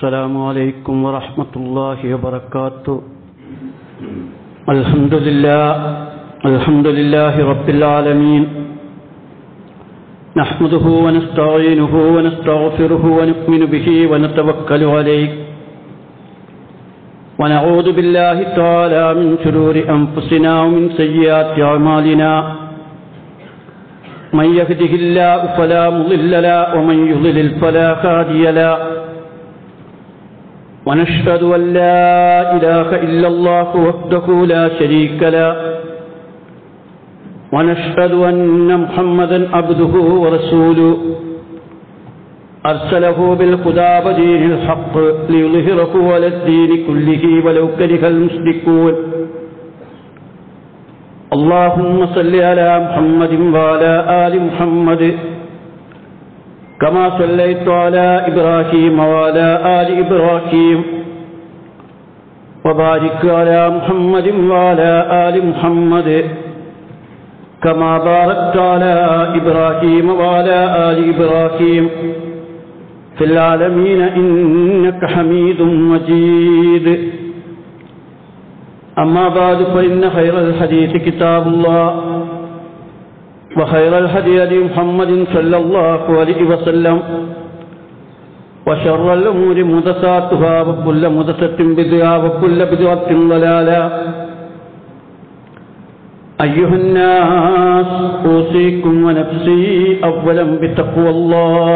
السلام عليكم ورحمة الله وبركاته الحمد لله الحمد لله رب العالمين نحمده ونستعينه ونستغفره ونؤمن به ونتوكل عليه ونعوذ بالله تعالى من شرور أنفسنا ومن سيئات أعمالنا من يهده الله فلا مضل له ومن يضلل فلا هادي له ونشهد أن لا إله إلا الله وحده لا شريك له ونشهد أن محمدا عبده ورسوله أرسله بالهدى ودين الحق ليظهره على الدين كله ولو كره المشركون اللهم صل على محمد وعلى آل محمد كما صليت على إبراهيم وعلى آل إبراهيم وبارك على محمد وعلى آل محمد كما باركت على إبراهيم وعلى آل إبراهيم في العالمين إنك حميد مجيد أما بعد فإن خير الحديث كتاب الله وخير الهدي هدي محمد صلى الله عليه وسلم وشر الأمور محدثاتها وكل محدثة بدعة وكل بدعة ضلالة أيها الناس أوصيكم ونفسي أولا بتقوى الله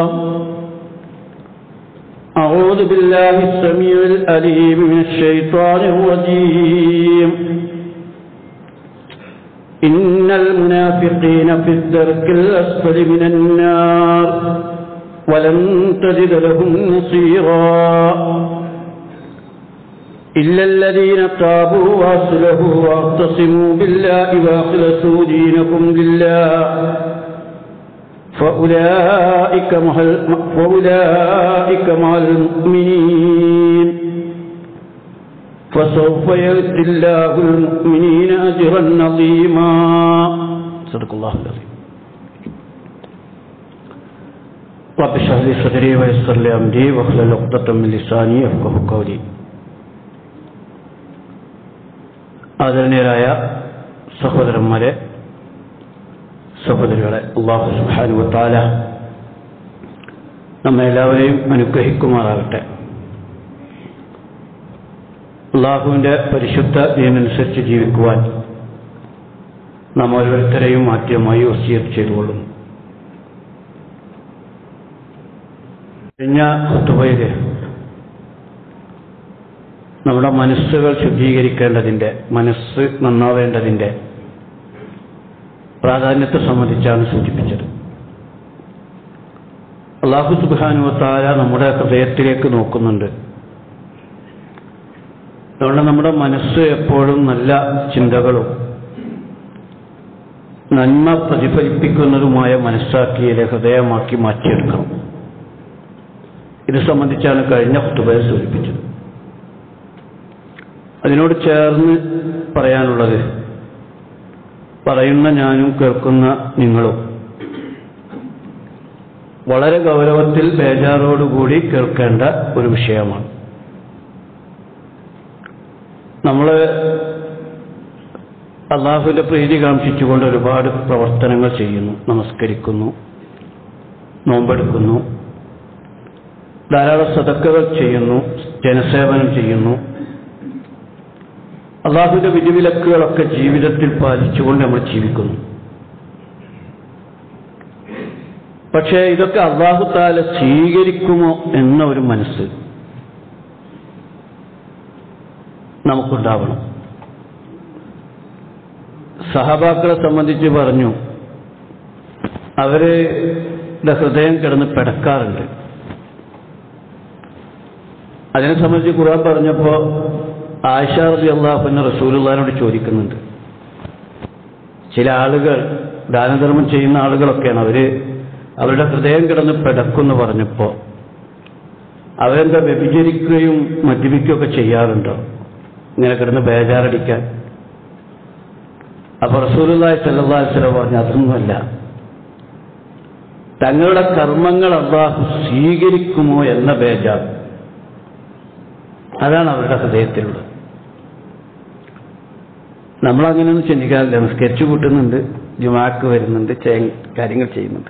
أعوذ بالله السميع الأليم من الشيطان الرجيم إن المنافقين في الدرك الأسفل من النار ولن تجد لهم نصيرا إلا الذين تابوا وأصلحوا واعتصموا بالله وأخلصوا دينهم لله فأولئك مع فأولئك مع المؤمنين فسوف يؤتي الله المؤمنين أجرا عظيما صدق الله العظيم رب اشرح لي صدري ويسر لي أمري واحلل عقدة من لساني يفقهوا قولي ആദരണീയരായ സഹോദരന്മാരെ സഹോദരികളെ അള്ളാഹു സുഹാനു താല നമ്മെല്ലാവരെയും അനുഗ്രഹിക്കുമാറാകട്ടെ അള്ളാഹുവിൻ്റെ പരിശുദ്ധ നിയമനുസരിച്ച് ജീവിക്കുവാൻ നാം ഓരോരുത്തരെയും ആദ്യമായി വസീയത്ത് ചെയ്തുകൊള്ളുന്നു കഴിഞ്ഞ കുത്തുബയിൽ നമ്മുടെ മനസ്സുകൾ ശുദ്ധീകരിക്കേണ്ടതിൻ്റെ മനസ്സ് നന്നാവേണ്ടതിൻ്റെ പ്രാധാന്യത്തെ സംബന്ധിച്ചാണ് സൂചിപ്പിച്ചത് അള്ളാഹു സുബാനുവത്തായ നമ്മുടെ ഹൃദയത്തിലേക്ക് നോക്കുന്നുണ്ട് അതുകൊണ്ട് നമ്മുടെ മനസ്സ് എപ്പോഴും നല്ല ചിന്തകളും നന്മ പ്രതിഫലിപ്പിക്കുന്നതുമായ മനസ്സാക്കിയത് ഹൃദയമാക്കി മാറ്റിയെടുക്കണം ഇത് സംബന്ധിച്ചാണ് കഴിഞ്ഞ കുത്തുബയെ സൂചിപ്പിച്ചത് അതിനോട് ചേർന്ന് പറയാനുള്ളത് പറയുന്ന ഞാനും കേൾക്കുന്ന നിങ്ങളും വളരെ ഗൗരവത്തിൽ ബേജാറോടുകൂടി കേൾക്കേണ്ട ഒരു വിഷയമാണ് നമ്മൾ അള്ളാഹുവിൻ്റെ പ്രീതി കാംക്ഷിച്ചുകൊണ്ട് ഒരുപാട് പ്രവർത്തനങ്ങൾ ചെയ്യുന്നു നമസ്കരിക്കുന്നു നോമ്പെടുക്കുന്നു ധാരാളം സതക്കകൾ ചെയ്യുന്നു ജനസേവനം ചെയ്യുന്നു അള്ളാഹുവിന്റെ വിധിവിലക്കുകളൊക്കെ ജീവിതത്തിൽ പാലിച്ചുകൊണ്ട് നമ്മൾ ജീവിക്കുന്നു പക്ഷേ ഇതൊക്കെ അള്ളാഹു താല സ്വീകരിക്കുമോ എന്ന ഒരു മനസ്സ് നമുക്കുണ്ടാവണം സഹബാക്കളെ സംബന്ധിച്ച് പറഞ്ഞു അവരുടെ ഹൃദയം കിടന്ന് പിടക്കാറുണ്ട് അതിനെ സംബന്ധിച്ച് ഖുർആൻ പറഞ്ഞപ്പോൾ ആയിഷ റബി അള്ളാഹുവിന് റസൂലുള്ളാഹിനോട് ചോദിക്കുന്നുണ്ട് ചില ആളുകൾ ദാനധർമ്മം ചെയ്യുന്ന ആളുകളൊക്കെയാണ് അവര് അവരുടെ ഹൃദയം കിടന്ന് പിടക്കുമെന്ന് പറഞ്ഞപ്പോൾ അവരെന്താ വ്യഭിചരിക്കുകയും മദ്യപിക്കുകയൊക്കെ ചെയ്യാറുണ്ടോ ഇങ്ങനെ കിടന്ന് ബേജാറടിക്കാൻ അപ്പൊ റസൂലുള്ളാഹി സല്ലല്ലാഹു അലൈഹി വസല്ലം പറഞ്ഞു അതൊന്നുമല്ല തങ്ങളുടെ കർമ്മങ്ങൾ അള്ളാഹു സ്വീകരിക്കുമോ എന്ന ബേജാർ അതാണ് അവരുടെ ഹൃദയത്തിലുള്ളത് നമ്മളങ്ങനെയൊന്നും ചിന്തിക്കാറില്ല നിസ്കരിച്ചു കൂട്ടുന്നുണ്ട് ജുമാക്ക് വരുന്നുണ്ട് ചെ- കാര്യങ്ങൾ ചെയ്യുന്നുണ്ട്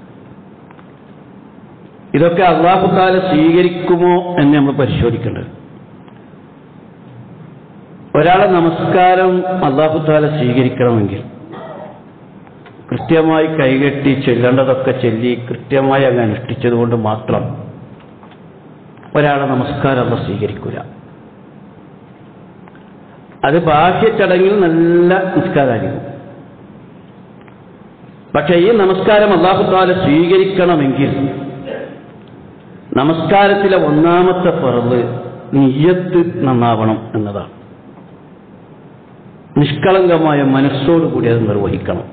ഇതൊക്കെ അള്ളാഹുത്താല സ്വീകരിക്കുമോ എന്ന് നമ്മൾ പരിശോധിക്കേണ്ടത് ഒരാളെ നമസ്കാരം അള്ളാഹുത്താല സ്വീകരിക്കണമെങ്കിൽ കൃത്യമായി കൈകെട്ടി ചെല്ലേണ്ടതൊക്കെ ചൊല്ലി കൃത്യമായി അങ്ങ് അനുഷ്ഠിച്ചതുകൊണ്ട് മാത്രം ഒരാളെ നമസ്കാരം അല്ല സ്വീകരിക്കൂല അത് ബാഹ്യ ചടങ്ങിൽ നല്ല നിസ്കാരമായിരിക്കും പക്ഷേ ഈ നമസ്കാരം അള്ളാഹുത്താല സ്വീകരിക്കണമെങ്കിൽ നമസ്കാരത്തിലെ ഒന്നാമത്തെ പറവ് നിയ്യത്ത് നന്നാവണം എന്നതാണ് നിഷ്കളങ്കമായ മനസ്സോടുകൂടി അത് നിർവഹിക്കണം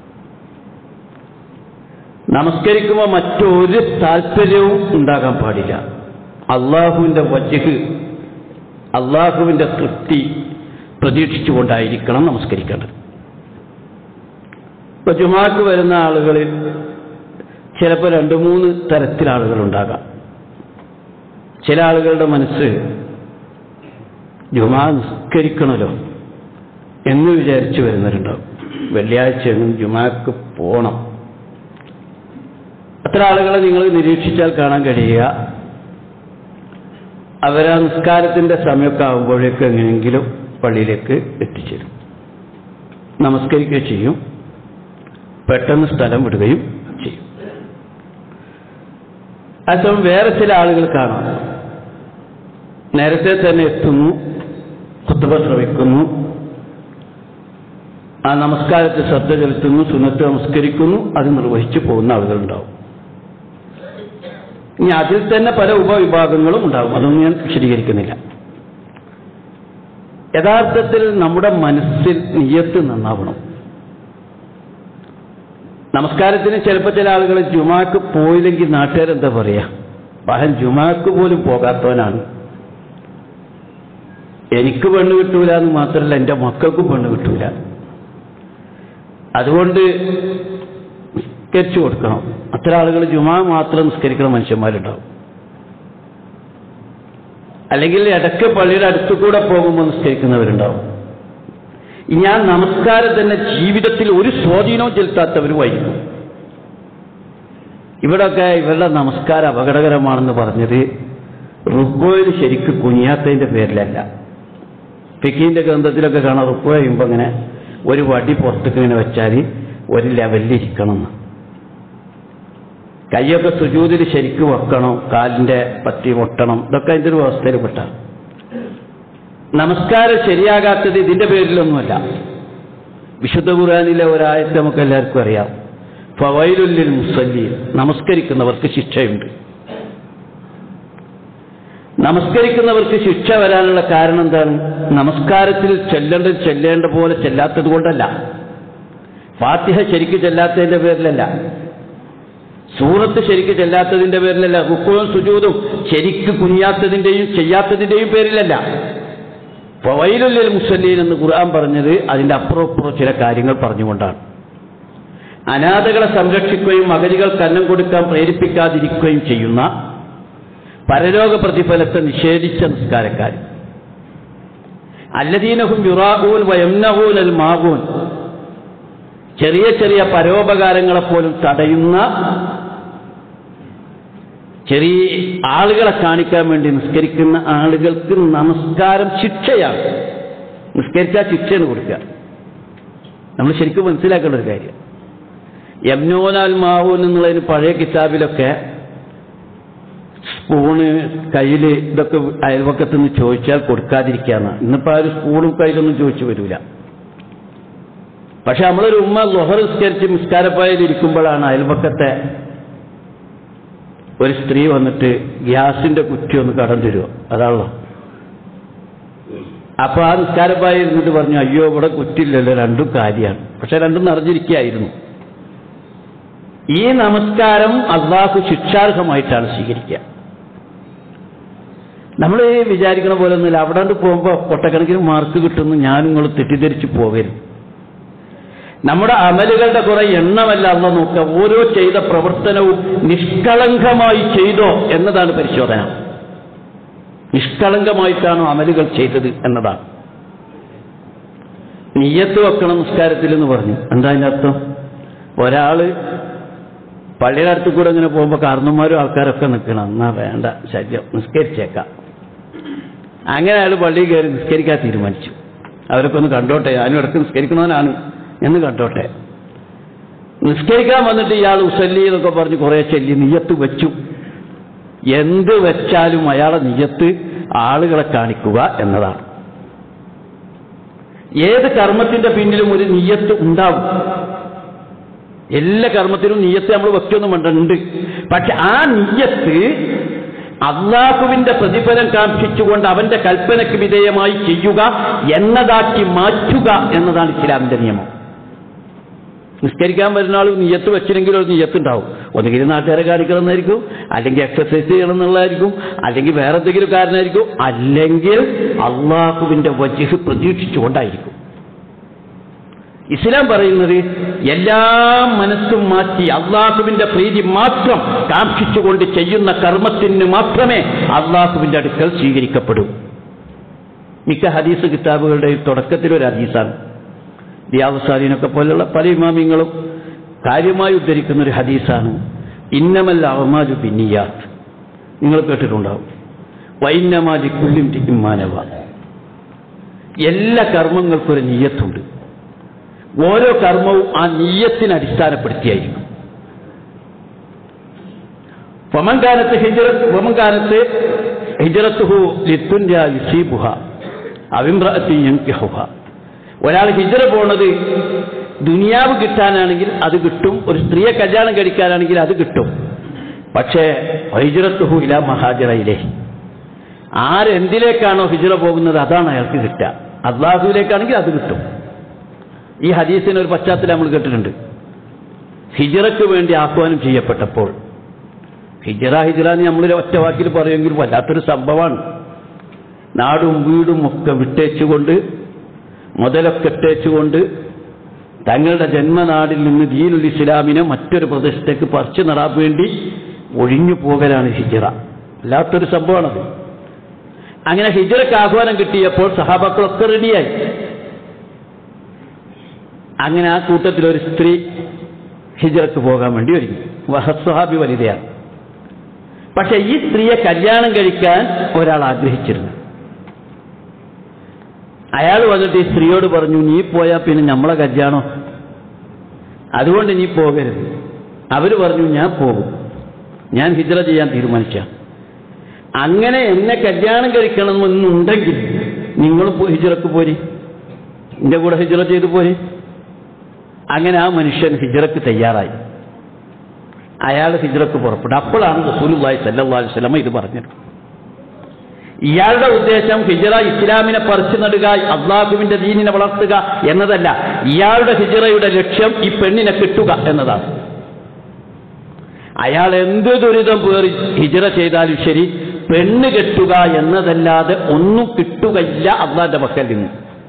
നമസ്കരിക്കുമ്പോൾ മറ്റൊരു താല്പര്യവും ഉണ്ടാകാൻ പാടില്ല അള്ളാഹുവിൻ്റെ വജഹ് അള്ളാഹുവിൻ്റെ തൃപ്തി പ്രതീക്ഷിച്ചുകൊണ്ടായിരിക്കണം നമസ്കരിക്കേണ്ടത് ഇപ്പൊ ജുമാക്ക് വരുന്ന ആളുകളിൽ ചിലപ്പോൾ രണ്ട് മൂന്ന് തരത്തിൽ ആളുകൾ ഉണ്ടാകാം ചില ആളുകളുടെ മനസ്സ് ജുമാ നിസ്കരിക്കണമല്ലോ എന്ന് വിചാരിച്ചു വരുന്നവരുണ്ടാവും വെള്ളിയാഴ്ച ജുമാക്ക് പോണം അത്ര ആളുകളെ നിങ്ങൾ നിരീക്ഷിച്ചാൽ കാണാൻ കഴിയുക അവരാ നിസ്കാരത്തിന്റെ സമയമൊക്കെ ആകുമ്പോഴേക്കും എങ്ങനെയെങ്കിലും പള്ളിയിലേക്ക് എത്തിച്ചേരും നമസ്കരിക്കുകയും ചെയ്യും പെട്ടെന്ന് സ്ഥലം വിടുകയും ചെയ്യും അതേസമയം വേറെ ചില ആളുകൾ കാണാം നേരത്തെ തന്നെ എത്തുന്നു കുത്തുബ ശ്രമിക്കുന്നു ആ നമസ്കാരത്തിൽ ശ്രദ്ധ ചെലുത്തുന്നു സുന്നത്ത് നമസ്കരിക്കുന്നു അത് നിർവഹിച്ചു പോകുന്ന ആളുകളുണ്ടാവും ഇനി അതിൽ തന്നെ പല ഉപവിഭാഗങ്ങളും ഉണ്ടാകും അതൊന്നും ഞാൻ വിശദീകരിക്കുന്നില്ല യഥാർത്ഥത്തിൽ നമ്മുടെ മനസ്സിൽ നിയത്ത് നന്നാവണം നമസ്കാരത്തിന് ചിലപ്പോൾ ചില ആളുകൾ ജുമാക്ക് പോയില്ലെങ്കിൽ നാട്ടുകാരെന്താ പറയാ മകൻ ജുമാക്ക് പോലും പോകാത്തവനാണ് എനിക്ക് പെണ്ണ് കിട്ടൂല എന്ന് മാത്രമല്ല എൻ്റെ മക്കൾക്കും പെണ്ണ് കിട്ടൂല അതുകൊണ്ട് നിസ്കരിച്ചു കൊടുക്കണം അത്ര ആളുകൾ ജുമാ മാത്രം നിസ്കരിക്കുന്ന മനുഷ്യന്മാരുണ്ടാവും അല്ലെങ്കിൽ ഇടയ്ക്ക് പള്ളിയുടെ അടുത്തു കൂടെ പോകുമ്പോൾ നിസ്കരിക്കുന്നവരുണ്ടാവും ഞാൻ നമസ്കാരം തന്നെ ജീവിതത്തിൽ ഒരു സ്വാധീനവും ചെലുത്താത്തവരുമായിരുന്നു ഇവിടൊക്കെ ഇവരുടെ നമസ്കാരം അപകടകരമാണെന്ന് പറഞ്ഞത് റുക്കോയിൽ ശരിക്ക് കുനിയാത്തതിന്റെ പേരിലല്ല ഫിക്കീന്റെ ഗ്രന്ഥത്തിലൊക്കെ കാണാം റുക്കോ ചെയ്യുമ്പോൾ ഇങ്ങനെ ഒരു വടി പുറത്തേക്ക് ഇങ്ങനെ വെച്ചാൽ ഒരു ലെവലിരിക്കണം എന്ന് കൈയൊക്കെ സുജൂതിൽ ശരിക്കും വെക്കണം കാലിന്റെ പറ്റി ഒട്ടണം ഇതൊക്കെ അതിൻ്റെ ഒരു വ്യവസ്ഥയിൽപ്പെട്ട നമസ്കാരം ശരിയാകാത്തത് ഇതിന്റെ പേരിലൊന്നുമല്ല വിശുദ്ധ ഖുർആാനിലെ ഒരായത്ത് നമുക്ക് എല്ലാവർക്കും അറിയാം ഫവൈലുല്ലിൽ മുസല്ലി നമസ്കരിക്കുന്നവർക്ക് ശിക്ഷയുണ്ട് നമസ്കരിക്കുന്നവർക്ക് ശിക്ഷ വരാനുള്ള കാരണം എന്താണ് നമസ്കാരത്തിൽ ചെല്ലേണ്ടത് ചെല്ലേണ്ട പോലെ ചെല്ലാത്തത് കൊണ്ടല്ല ഫാത്തിഹ ശരിക്ക് ചെല്ലാത്തതിന്റെ പേരിലല്ല സൂറത്ത് ശരിക്ക് ചെല്ലാത്തതിന്റെ പേരിലല്ല റുക്കുവും സുജൂതും ശരിക്ക് കുഞ്ഞാത്തതിന്റെയും ചെയ്യാത്തതിന്റെയും പേരിലല്ല ഫവൈലുല്ലിൽ മുസല്ലീൻ എന്ന് ഖുർആൻ പറഞ്ഞത് അതിന്റെ അപ്പുറം അപ്പുറം ചില കാര്യങ്ങൾ പറഞ്ഞുകൊണ്ടാണ് അനാഥകളെ സംരക്ഷിക്കുകയും അഗതികൾക്ക് അന്നം കൊടുക്കാൻ പ്രേരിപ്പിക്കാതിരിക്കുകയും ചെയ്യുന്ന പരലോക പ്രതിഫലത്തെ നിഷേധിച്ച നിസ്കാരക്കാർ അല്ലദീനഹും യുറാഊൻ വയംനഹൂൻ അൽ മാകൂൻ ചെറിയ ചെറിയ പരോപകാരങ്ങളെപ്പോലും തടയുന്ന ചെറിയ ആളുകളെ കാണിക്കാൻ വേണ്ടി നിസ്കരിക്കുന്ന ആളുകൾക്ക് നമസ്കാരം ശിക്ഷയാണ് നിസ്കരിച്ചാൽ ശിക്ഷയാണ് കൊടുക്കുക നമ്മൾ ശരിക്കും മനസ്സിലാക്കേണ്ട ഒരു കാര്യം യമ്നോനാൽ മാവൂൻ എന്നുള്ളതിന് പഴയ കിതാബിലൊക്കെ സ്പൂണ് കയ്യിൽ ഇതൊക്കെ അയൽവക്കത്ത് നിന്ന് ചോദിച്ചാൽ കൊടുക്കാതിരിക്കാന്ന് ഇന്നിപ്പോ ആ ഒരു സ്പൂണും കയ്യിലൊന്നും ചോദിച്ചു വരില്ല പക്ഷെ നമ്മളൊരു ഉമ്മ ലൊഹർ നിസ്കരിച്ച് നിസ്കാരപ്പായിൽ ഇരിക്കുമ്പോഴാണ് അയൽപക്കത്തെ ഒരു സ്ത്രീ വന്നിട്ട് ഗ്യാസിന്റെ കുറ്റി ഒന്ന് കടം തരുമോ അതാണല്ലോ അപ്പൊ ആ നിസ്കാരപ്പായി ഇരുന്നിട്ട് പറഞ്ഞു അയ്യോ ഇവിടെ കുറ്റില്ലല്ലോ രണ്ടും കാര്യമാണ് പക്ഷെ രണ്ടും നിറഞ്ഞിരിക്കുകയായിരുന്നു ഈ നമസ്കാരം അള്ളാഹു ശിക്ഷാർഹമായിട്ടാണ് സ്വീകരിക്കുക നമ്മൾ വിചാരിക്കണ പോലെ ഒന്നുമില്ല അവിടെ കൊണ്ട് പോകുമ്പോൾ കൊട്ടക്കണക്കിന് മാർക്ക് കിട്ടുന്നു ഞാനും നിങ്ങൾ തെറ്റിദ്ധരിച്ച് പോകരുത് നമ്മുടെ അമലുകളുടെ കുറെ എണ്ണമല്ല അല്ല നോക്കുക ഓരോ ചെയ്ത പ്രവർത്തനവും നിഷ്കളങ്കമായി ചെയ്തോ എന്നതാണ് പരിശോധന നിഷ്കളങ്കമായിട്ടാണോ അമലുകൾ ചെയ്തത് എന്നതാണ് നീയത്ത് വെക്കണം നിസ്കാരത്തിൽ എന്ന് പറഞ്ഞു എന്താ അതിൻ്റെ അർത്ഥം ഒരാള് പള്ളിയുടെ അടുത്ത് കൂടെ ഇങ്ങനെ പോകുമ്പോൾ കാരണന്മാരും ആൾക്കാരൊക്കെ നിൽക്കണം എന്നാ വേണ്ട ശല്യം നിസ്കരിച്ചേക്കാം അങ്ങനെ അയാൾ പള്ളിയിൽ കയറി നിസ്കരിക്കാൻ തീരുമാനിച്ചു അവരൊക്കെ ഒന്ന് കണ്ടോട്ടെ ഞാനും ഇടയ്ക്ക് നിസ്കരിക്കണവനാണ് എന്ന് കണ്ടോട്ടെ നിസ്കരിക്കാൻ വന്നിട്ട് ഇയാൾ ഉസല്ലി എന്നൊക്കെ പറഞ്ഞ് കുറേ ചൊല്ലി നിയത്ത് വെച്ചു എന്ത് വെച്ചാലും അയാളെ നിയത്ത് ആളുകളെ കാണിക്കുക എന്നതാണ് ഏത് കർമ്മത്തിന്റെ പിന്നിലും ഒരു നിയത്ത് ഉണ്ടാവും എല്ലാ കർമ്മത്തിനും നീയത്ത് നമ്മൾ വെക്കൊന്നും വേണ്ട ഉണ്ട് പക്ഷെ ആ നീയത്ത് അള്ളാഹുവിന്റെ പ്രതിഫലം കാക്ഷിച്ചുകൊണ്ട് അവന്റെ കൽപ്പനയ്ക്ക് വിധേയമായി ചെയ്യുക എന്നതാക്കി മാറ്റുക എന്നതാണ് ഇസ്ലാമിന്റെ നിയമം നിസ്കരിക്കാൻ വരുന്ന ആൾ നീയത്ത് വെച്ചില്ലെങ്കിൽ ഒരു നീയത്ത് ഉണ്ടാവും ഒന്നുകിൽ നാട്ടുകാരെ കാണിക്കണമെന്നായിരിക്കും അല്ലെങ്കിൽ എക്സസൈസ് ചെയ്യണം എന്നുള്ളതായിരിക്കും അല്ലെങ്കിൽ വേറെ എന്തെങ്കിലും കാരണമായിരിക്കും അല്ലെങ്കിൽ അള്ളാഹുവിന്റെ വജിഹ് പ്രതീക്ഷിച്ചുകൊണ്ടായിരിക്കും ഇസ്ലാം പറയുന്നത് എല്ലാ മനസ്സും മാറ്റി അള്ളാഹുവിന്റെ പ്രീതി മാത്രം കാക്ഷിച്ചുകൊണ്ട് ചെയ്യുന്ന കർമ്മത്തിന് മാത്രമേ അള്ളാഹുവിന്റെ അടുക്കൽ സ്വീകരിക്കപ്പെടൂ മിക്ക ഹദീസ് കിതാബുകളുടെ തുടക്കത്തിൽ ഒരു ഹദീസാണ് ദിയാവസാലിനൊക്കെ പോലുള്ള പല ഇമാമിങ്ങളും കാര്യമായി ഉദ്ധരിക്കുന്ന ഒരു ഹദീസാണ് ഇന്നമല്ല അവമാജു പിന്നിയാത്ത് നിങ്ങൾ കേട്ടിട്ടുണ്ടാവും വൈന്നമാജി കുല്ലും ഇമ്മാനവ എല്ലാ കർമ്മങ്ങൾക്കും ഒരു നീയത്തുണ്ട് ഓരോ കർമ്മവും ആ നീയത്തിന് അടിസ്ഥാനപ്പെടുത്തിയായിരിക്കും വമൻകാലത്ത് ഹിജറ വമൻകാലത്ത് ഹിജറത്തുഹു ലിത്തുൻജ യുസീബുഹ അവിമ്രഅത്തി യൻകിഹുഹ ഒരാൾ ഹിജറ പോണത് ദുനിയാവ് കിട്ടാനാണെങ്കിൽ അത് കിട്ടും ഒരു സ്ത്രീയെ കല്യാണം കഴിക്കാനാണെങ്കിൽ അത് കിട്ടും പക്ഷേ ഹിജറത്തുഹു ഇല മഹാജറയിലെ ആരെന്തിലേക്കാണോ ഹിജറ പോകുന്നത് അതാണ് അയാൾക്ക് കിട്ടുക അള്ളാഹുവിലേക്കാണെങ്കിൽ അത് കിട്ടും ഈ ഹദീസിന് ഒരു പശ്ചാത്തലം നമ്മൾ കേട്ടിട്ടുണ്ട് ഹിജറയ്ക്ക് വേണ്ടി ആഹ്വാനം ചെയ്യപ്പെട്ടപ്പോൾ ഹിജറ ഹിജറ എന്ന് നമ്മൾ ഒറ്റ വാക്കിൽ പറയുമെങ്കിൽ വല്ലാത്തൊരു സംഭവമാണ് നാടും വീടും ഒക്കെ വിട്ടേച്ചുകൊണ്ട് മുതലൊക്കെ ഇട്ടേച്ചുകൊണ്ട് തങ്ങളുടെ ജന്മനാടിൽ നിന്ന് ദീനുൽ ഇസ്ലാമിനെ മറ്റൊരു പ്രദേശത്തേക്ക് പറിച്ചു നടാൻ വേണ്ടി ഒഴിഞ്ഞു പോകലാണ് ഹിജറ വല്ലാത്തൊരു സംഭവമാണത് അങ്ങനെ ഹിജറയ്ക്ക് ആഹ്വാനം കിട്ടിയപ്പോൾ സഹാബാക്കളൊക്കെ റെഡിയായി അങ്ങനെ ആ കൂട്ടത്തിൽ ഒരു സ്ത്രീ ഹിജറക്ക് പോകാൻ വേണ്ടി ഒരുങ്ങി വഹസ്വഹാബി വനിതയാണ് പക്ഷെ ഈ സ്ത്രീയെ കല്യാണം കഴിക്കാൻ ഒരാൾ ആഗ്രഹിച്ചിരുന്നു അയാൾ വന്നിട്ട് ഈ സ്ത്രീയോട് പറഞ്ഞു നീ പോയാൽ പിന്നെ നമ്മളെ കല്യാണം അതുകൊണ്ട് നീ പോകരുത് അവര് പറഞ്ഞു ഞാൻ പോകും ഞാൻ ഹിജറ ചെയ്യാൻ തീരുമാനിച്ച അങ്ങനെ എന്നെ കല്യാണം കഴിക്കണമെന്നുണ്ടെങ്കിൽ നിങ്ങൾ ഹിജറക്ക് പോരി എന്റെ കൂടെ ഹിജറ ചെയ്തു പോരി അങ്ങനെ ആ മനുഷ്യൻ ഹിജറക്ക് തയ്യാറായി അയാൾ ഹിജറക്ക് പുറപ്പെട്ടു അപ്പോഴാണ് റസൂലുള്ളാഹി സല്ലല്ലാഹു അലൈഹി വസല്ലമ ഇത് പറഞ്ഞത് ഇയാളുടെ ഉദ്ദേശം ഹിജറ ഇസ്ലാമിനെ പറിച്ചു നടുക അള്ളാഹുവിന്റെ ദീനിനെ വളർത്തുക എന്നതല്ല ഇയാളുടെ ഹിജറയുടെ ലക്ഷ്യം ഈ പെണ്ണിനെ കിട്ടുക എന്നതാണ് അയാൾ എന്ത് ദുരിതം പേറി ഹിജറ ചെയ്താലും ശരി പെണ്ണ് കെട്ടുക എന്നതല്ലാതെ ഒന്നും കിട്ടുകയില്ല അള്ളാന്റെ പക്കൽ നിന്ന്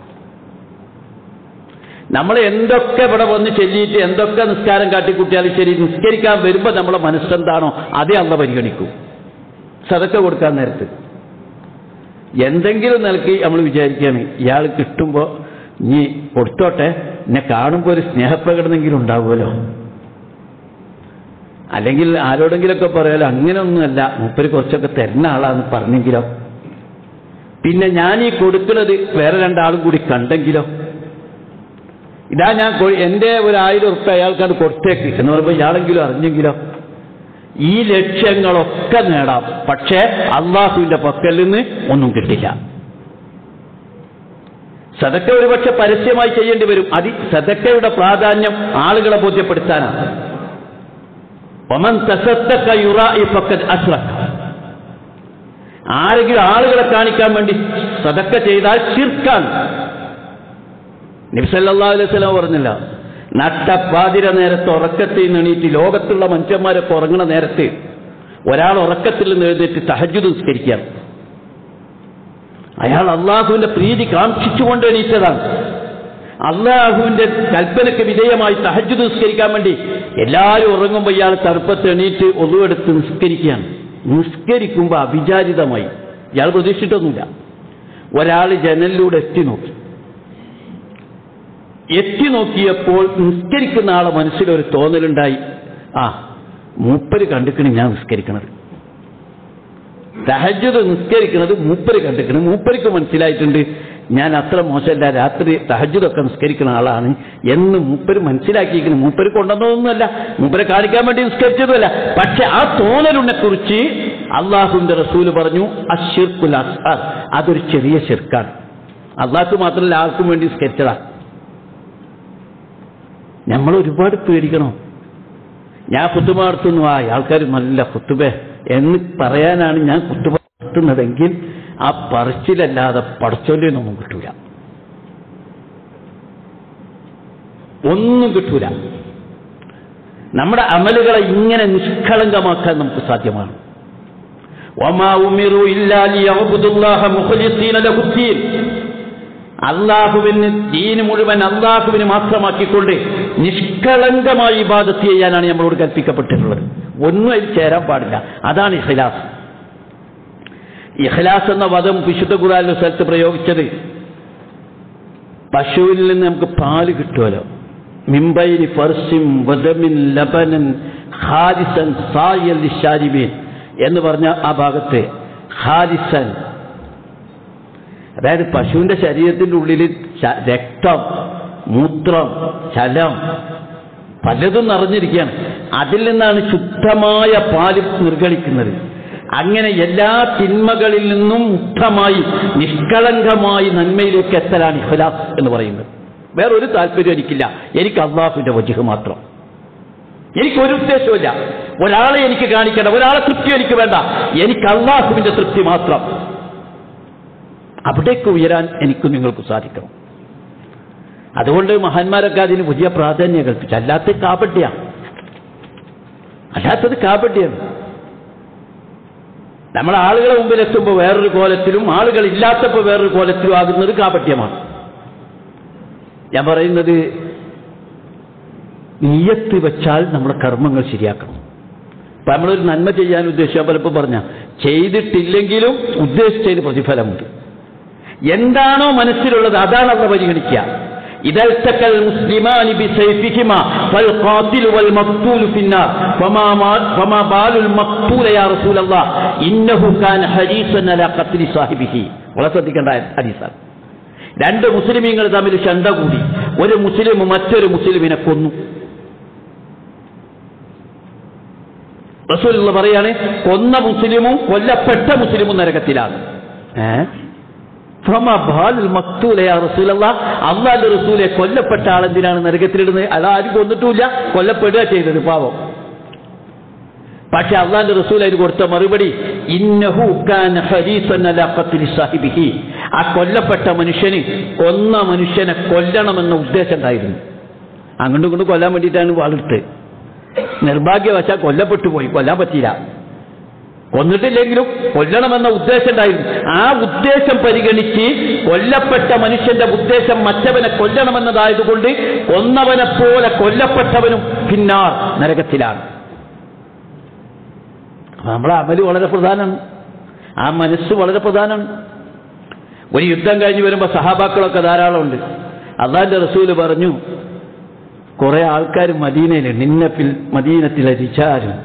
നമ്മൾ എന്തൊക്കെ ഇവിടെ വന്ന് ചൊല്ലിയിട്ട് എന്തൊക്കെ നിസ്കാരം കാട്ടിക്കുട്ടിയാലും ശരി നിസ്കരിക്കാൻ വരുമ്പോൾ നമ്മളെ മനസ്സെന്താണോ അതേ അള്ള പരിഗണിക്കും സതക്ക കൊടുക്കാൻ നേരത്ത് എന്തെങ്കിലും നിലക്ക് നമ്മൾ വിചാരിക്കുകയാണ് ഇയാൾ കിട്ടുമ്പോൾ നീ കൊടുത്തോട്ടെ എന്നെ കാണുമ്പോൾ ഒരു സ്നേഹപ്രകടനെങ്കിലും ഉണ്ടാവുമല്ലോ അല്ലെങ്കിൽ ആരോടെങ്കിലൊക്കെ പറയാലോ അങ്ങനെയൊന്നുമല്ല മൂപ്പര് കുറച്ചൊക്കെ തരുന്ന ആളാന്ന് പറഞ്ഞെങ്കിലോ പിന്നെ ഞാൻ ഈ കൊടുക്കുന്നത് വേറെ രണ്ടാളും കൂടി കണ്ടെങ്കിലോ ഇതാ ഞാൻ കൊ- എന്റെ ഒരു ആയിരം ഉറുപ്പ അയാൾക്കാണ് കൊടുത്തേക്ക് എന്ന് പറയുമ്പോൾ ഇയാളെങ്കിലും അറിഞ്ഞെങ്കിലോ ഈ ലക്ഷ്യങ്ങളൊക്കെ നേടാം പക്ഷേ അള്ളാഹുവിന്റെ പക്കൽ നിന്ന് ഒന്നും കിട്ടില്ല സദക്ക ഒരുപക്ഷെ പരസ്യമായി ചെയ്യേണ്ടി വരും അത് സദക്കയുടെ പ്രാധാന്യം ആളുകളെ ബോധ്യപ്പെടുത്താനാണ് ഒമൻ തസത്തക്ക യുറാഇ ഫഖദ് അശ്റക ആരെങ്കിലും ആളുകളെ കാണിക്കാൻ വേണ്ടി സദക്ക ചെയ്താൽ ശിർക്കാണ് നബിസല്ലാ അലൈഹി സ്വലാം പറഞ്ഞില്ല നട്ടപ്പാതിര നേരത്ത് ഉറക്കത്തിൽ നിന്ന് എണീറ്റ് ലോകത്തുള്ള മനുഷ്യന്മാരൊക്കെ ഉറങ്ങണ നേരത്ത് ഒരാൾ ഉറക്കത്തിൽ നിന്ന് എഴുന്നേറ്റ് തഹജുദ് നിസ്കരിക്കാം അയാൾ അള്ളാഹുവിന്റെ പ്രീതി കാക്ഷിച്ചുകൊണ്ട് എണീറ്റതാണ് അള്ളാഹുവിന്റെ കൽപ്പനയ്ക്ക് വിധേയമായി തഹജുദ് നിസ്കരിക്കാൻ വേണ്ടി എല്ലാവരും ഉറങ്ങുമ്പോൾ ഇയാൾ തറുപ്പത്ത് എണീറ്റ് ഒന്നുവെടുത്ത് നിസ്കരിക്കുകയാണ് നിസ്കരിക്കുമ്പോൾ അവിചാരിതമായി ഇയാൾ പ്രതീക്ഷിച്ചിട്ടൊന്നുമില്ല ഒരാൾ ജനലിലൂടെ എത്തി നോക്കി എത്തി നോക്കിയപ്പോൾ നിസ്കരിക്കുന്ന ആളെ മനസ്സിലൊരു തോന്നലുണ്ടായി ആ മൂപ്പര് കണ്ടിക്കണ് ഞാൻ നിസ്കരിക്കണത് തഹജ്ജുദ് നിസ്കരിക്കുന്നത് മൂപ്പര് കണ്ടിക്കണ് മൂപ്പർക്ക് മനസ്സിലായിട്ടുണ്ട് ഞാൻ അത്ര മോശമല്ല രാത്രി തഹജ്ജുദൊക്കെ നിസ്കരിക്കുന്ന ആളാണ് എന്ന് മൂപ്പര് മനസ്സിലാക്കിയിരിക്കുന്നു മൂപ്പര് കൊണ്ടുവന്നതൊന്നുമല്ല മൂപ്പരെ കാണിക്കാൻ വേണ്ടി നിസ്കരിച്ചതുമല്ല പക്ഷെ ആ തോന്നലിനെ കുറിച്ച് അള്ളാഹുവിന്റെ റസൂല് പറഞ്ഞു അഷിർക്കുൽ അസ്ഹർ അതൊരു ചെറിയ ശിർക്കാണ് അള്ളാഹ്ക്ക് മാത്രമല്ല ആർക്കും വേണ്ടി നിസ്കരിച്ചതാ നമ്മൾ ഒരുപാട് പേടിക്കണം ഞാൻ കുത്തുബ നടത്തുന്നു ആ ആൾക്കാർ നല്ല കുത്തുബ എന്ന് പറയാനാണ് ഞാൻ കുത്തുബ നടത്തുന്നതെങ്കിൽ ആ പറച്ചിലല്ലാതെ പടച്ചൊല്ലിനൊന്നും കിട്ടൂല ഒന്നും കിട്ടൂല നമ്മുടെ അമലുകളെ ഇങ്ങനെ നിഷ്കളങ്കമാക്കാൻ നമുക്ക് സാധ്യമാണ് വമാ ഉമിറു ഇല്ലാ ലിയഅബ്ദുല്ലാഹ മുഖ്ലിസീന ലഹുദ്ദീൻ അള്ളാഹുവിന് ദീന് മുഴുവൻ അള്ളാഹുവിന് മാത്രമാക്കിക്കൊണ്ട് നിഷ്കളങ്കമായി ഇബാദത്ത് ചെയ്യാനാണ് നമ്മളോട് കൽപ്പിക്കപ്പെട്ടിട്ടുള്ളത് ഒന്നും അതിൽ ചേരാൻ പാടില്ല അതാണ് ഇഖ്ലാസ് ഇഖ്ലാസ് എന്ന പദം വിശുദ്ധ ഖുറാനിലെ സ്ഥലത്ത് പ്രയോഗിച്ചത് പശുവിൽ നിന്ന് നമുക്ക് പാല് കിട്ടുമല്ലോ മിമ്പൈനി ഫർസിം വദമിൻ ലബനൻ ഹാരിസൻ സായൽ ലിശാരിബീൻ എന്ന് പറഞ്ഞ ആ ഭാഗത്ത് ഹാരിസൻ അതായത് പശുവിന്റെ ശരീരത്തിന്റെ ഉള്ളിൽ ശ- രക്തം മൂത്രം ചലം പലതും നിറഞ്ഞിരിക്കുകയാണ് അതിൽ നിന്നാണ് ശുദ്ധമായ പാല് നിർഗളിക്കുന്നത് അങ്ങനെ എല്ലാ തിന്മകളിൽ നിന്നും മുക്തമായി നിഷ്കളങ്കമായി നന്മയിലേക്ക് എത്തലാണ് ഇഖ്ലാസ് എന്ന് പറയുന്നത് വേറൊരു താല്പര്യം എനിക്കില്ല എനിക്ക് അള്ളാഹുവിന്റെ വജുഹ് മാത്രം എനിക്ക് ഒരു ഉദ്ദേശവുമില്ല ഒരാളെ എനിക്ക് കാണിക്കേണ്ട ഒരാളെ തൃപ്തി എനിക്ക് വേണ്ട എനിക്ക് അള്ളാഹുവിന്റെ തൃപ്തി മാത്രം അവിടേക്ക് ഉയരാൻ എനിക്കും നിങ്ങൾക്കും സാധിക്കണം അതുകൊണ്ട് മഹാന്മാരൊക്കെ അതിന് വലിയ പ്രാധാന്യം കൽപ്പിച്ചു അല്ലാത്ത കാപട്യാണ് അല്ലാത്തത് കാപട്യാണ് നമ്മൾ ആളുകളെ മുമ്പിൽ എത്തുമ്പോൾ വേറൊരു കോലത്തിലും ആളുകൾ ഇല്ലാത്തപ്പോൾ വേറൊരു കോലത്തിലും ആകുന്നത് കാപട്യമാണ് ഞാൻ പറയുന്നത് നീയത്ത് വെച്ചാൽ നമ്മുടെ കർമ്മങ്ങൾ ശരിയാക്കണം ഇപ്പൊ നമ്മളൊരു നന്മ ചെയ്യാൻ ഉദ്ദേശിച്ചാൽ പലപ്പോൾ പറഞ്ഞ ചെയ്തിട്ടില്ലെങ്കിലും ഉദ്ദേശിച്ചതിന് പ്രതിഫലമുണ്ട് എന്താണോ മനസ്സിലുള്ളത് അതാണ് അവർ പരിഗണിക്കുക إذا التقى المسلمان بسيفهما فالقاتل والمقتول في النار فما, ما- فما بال المقتول يا رسول الله إنه كان حريصا على قتل صاحبه വളരെ ശ്രദ്ധിക്കേണ്ട ഹരീസാണ് രണ്ട് മുസ്ലിമീങ്ങൾ തമ്മിൽ ചണ്ട കൂടി ഒരു മുസ്ലിം മറ്റൊരു മുസ്ലിമിനെ കൊന്നു റസൂൽ പറയാണ് കൊന്ന മുസ്ലിമും കൊല്ലപ്പെട്ട മുസ്ലിമും നരകത്തിലാണ് ഏഹ് അള്ളാന്റെ റസൂലെ കൊല്ലപ്പെട്ട ആളെന്തിനാണ് നരകത്തിലിടുന്നത് അയാൾ ആരും കൊന്നിട്ടുമില്ല കൊല്ലപ്പെടുക ചെയ്തത് പാവം പക്ഷെ അള്ളാന്റെ റസൂൽ അതിന് കൊടുത്ത മറുപടി ഇന്നഹു കാന ഹരീസൻ അലാ ഖത്ലി സാഹിബിഹി ആ കൊല്ലപ്പെട്ട മനുഷ്യന് കൊന്ന മനുഷ്യനെ കൊല്ലണമെന്ന ഉദ്ദേശം ഉണ്ടായിരുന്നു അങ്ങോട്ടും ഇങ്ങോട്ടും കൊല്ലാൻ വേണ്ടിയിട്ടാണ് വാളെടുത്ത് നിർഭാഗ്യവശാൽ കൊല്ലപ്പെട്ടു പോയി കൊല്ലാൻ പറ്റിയില്ല കൊന്നിട്ടില്ലെങ്കിലും കൊല്ലണമെന്ന ഉദ്ദേശം ഉണ്ടായിരുന്നു ആ ഉദ്ദേശം പരിഗണിച്ച് കൊല്ലപ്പെട്ട മനുഷ്യന്റെ ഉദ്ദേശം മറ്റവനെ കൊല്ലണമെന്നതായതുകൊണ്ട് കൊന്നവനെ പോലെ കൊല്ലപ്പെട്ടവനും പിന്നാർ നരകത്തിലാണ് അപ്പൊ നമ്മളെ അമല് വളരെ പ്രധാനമാണ് ആ മനസ്സ് വളരെ പ്രധാനമാണ് ഒരു യുദ്ധം കഴിഞ്ഞ് വരുമ്പോൾ സഹാബാക്കളൊക്കെ ധാരാളമുണ്ട് അള്ളാന്റെ റസൂല് പറഞ്ഞു കുറെ ആൾക്കാർ മദീനയിലുണ്ട് നിന്നപ്പിൽ മദീനത്തിലെ റിച്ചാരും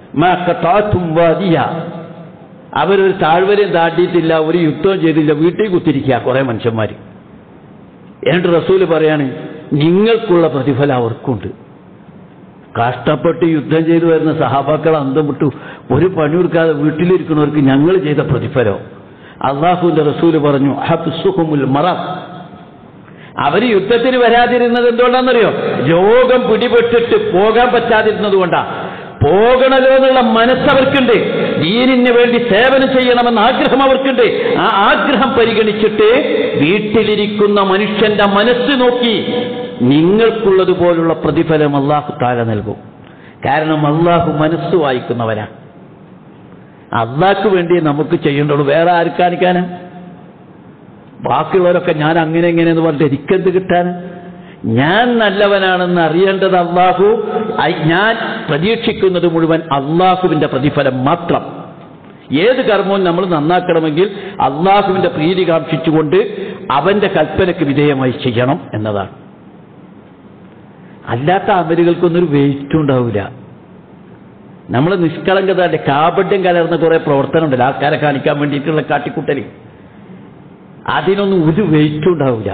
അവരൊരു താഴ്വരയും താട്ടിയിട്ടില്ല ഒരു യുദ്ധവും ചെയ്തില്ല വീട്ടിൽ കുത്തിരിക്കുക കുറെ മനുഷ്യന്മാർ എന്നിട്ട് റസൂല് പറയാണ് നിങ്ങൾക്കുള്ള പ്രതിഫലം അവർക്കുണ്ട് കഷ്ടപ്പെട്ട് യുദ്ധം ചെയ്തു വരുന്ന സഹാബാക്കൾ അന്തം വിട്ടു ഒരു പണിയെടുക്കാതെ വീട്ടിലിരിക്കുന്നവർക്ക് ഞങ്ങൾ ചെയ്ത പ്രതിഫലം അള്ളാഹുവിന്റെ റസൂല് പറഞ്ഞു ഹബ്സുഹുമുൽ മറ അവര് യുദ്ധത്തിന് വരാതിരുന്നത് എന്തുകൊണ്ടാണെന്നറിയോ രോഗം പിടിപെട്ടിട്ട് പോകാൻ പറ്റാതിരുന്നത് കൊണ്ടാ പോകണല്ലോ എന്നുള്ള മനസ്സ് അവർക്കുണ്ട് ദീനിന് വേണ്ടി സേവനം ചെയ്യണമെന്ന ആഗ്രഹം അവർക്കുണ്ട് ആ ആഗ്രഹം പരിഗണിച്ചിട്ട് വീട്ടിലിരിക്കുന്ന മനുഷ്യന്റെ മനസ്സ് നോക്കി നിങ്ങൾക്കുള്ളതുപോലുള്ള പ്രതിഫലം അള്ളാഹു താഴെ നൽകും കാരണം അള്ളാഹു മനസ്സ് വായിക്കുന്നവനാ അള്ളാഹ്ക്ക് വേണ്ടി നമുക്ക് ചെയ്യേണ്ടുള്ളൂ വേറെ ആര് കാണിക്കാനാ ബാക്കിയുള്ളവരൊക്കെ ഞാൻ അങ്ങനെ എങ്ങനെ എന്ന് പറഞ്ഞിട്ട് എനിക്കെന്ത് കിട്ടാൻ ഞാൻ നല്ലവനാണെന്ന് അറിയേണ്ടത് അള്ളാഹു ഐ- ഞാൻ പ്രതീക്ഷിക്കുന്നത് മുഴുവൻ അള്ളാഹുവിന്റെ പ്രതിഫലം മാത്രം ഏത് കർമ്മവും നമ്മൾ നന്നാക്കണമെങ്കിൽ അള്ളാഹുവിന്റെ പ്രീതി കാക്ഷിച്ചുകൊണ്ട് അവന്റെ കൽപ്പനയ്ക്ക് വിധേയമായി ചെയ്യണം എന്നതാണ് അല്ലാത്ത അമലുകൾക്കൊന്നൊരു വെയിറ്റും ഉണ്ടാവില്ല നമ്മൾ നിഷ്കളങ്കതയുടെ കാപട്യം കലർന്ന കുറെ പ്രവർത്തനം ഉണ്ടല്ലോ ആൾക്കാരെ കാണിക്കാൻ വേണ്ടിയിട്ടുള്ള കാട്ടിക്കുട്ടൽ അതിനൊന്നും ഒരു വെയിറ്റും ഉണ്ടാവില്ല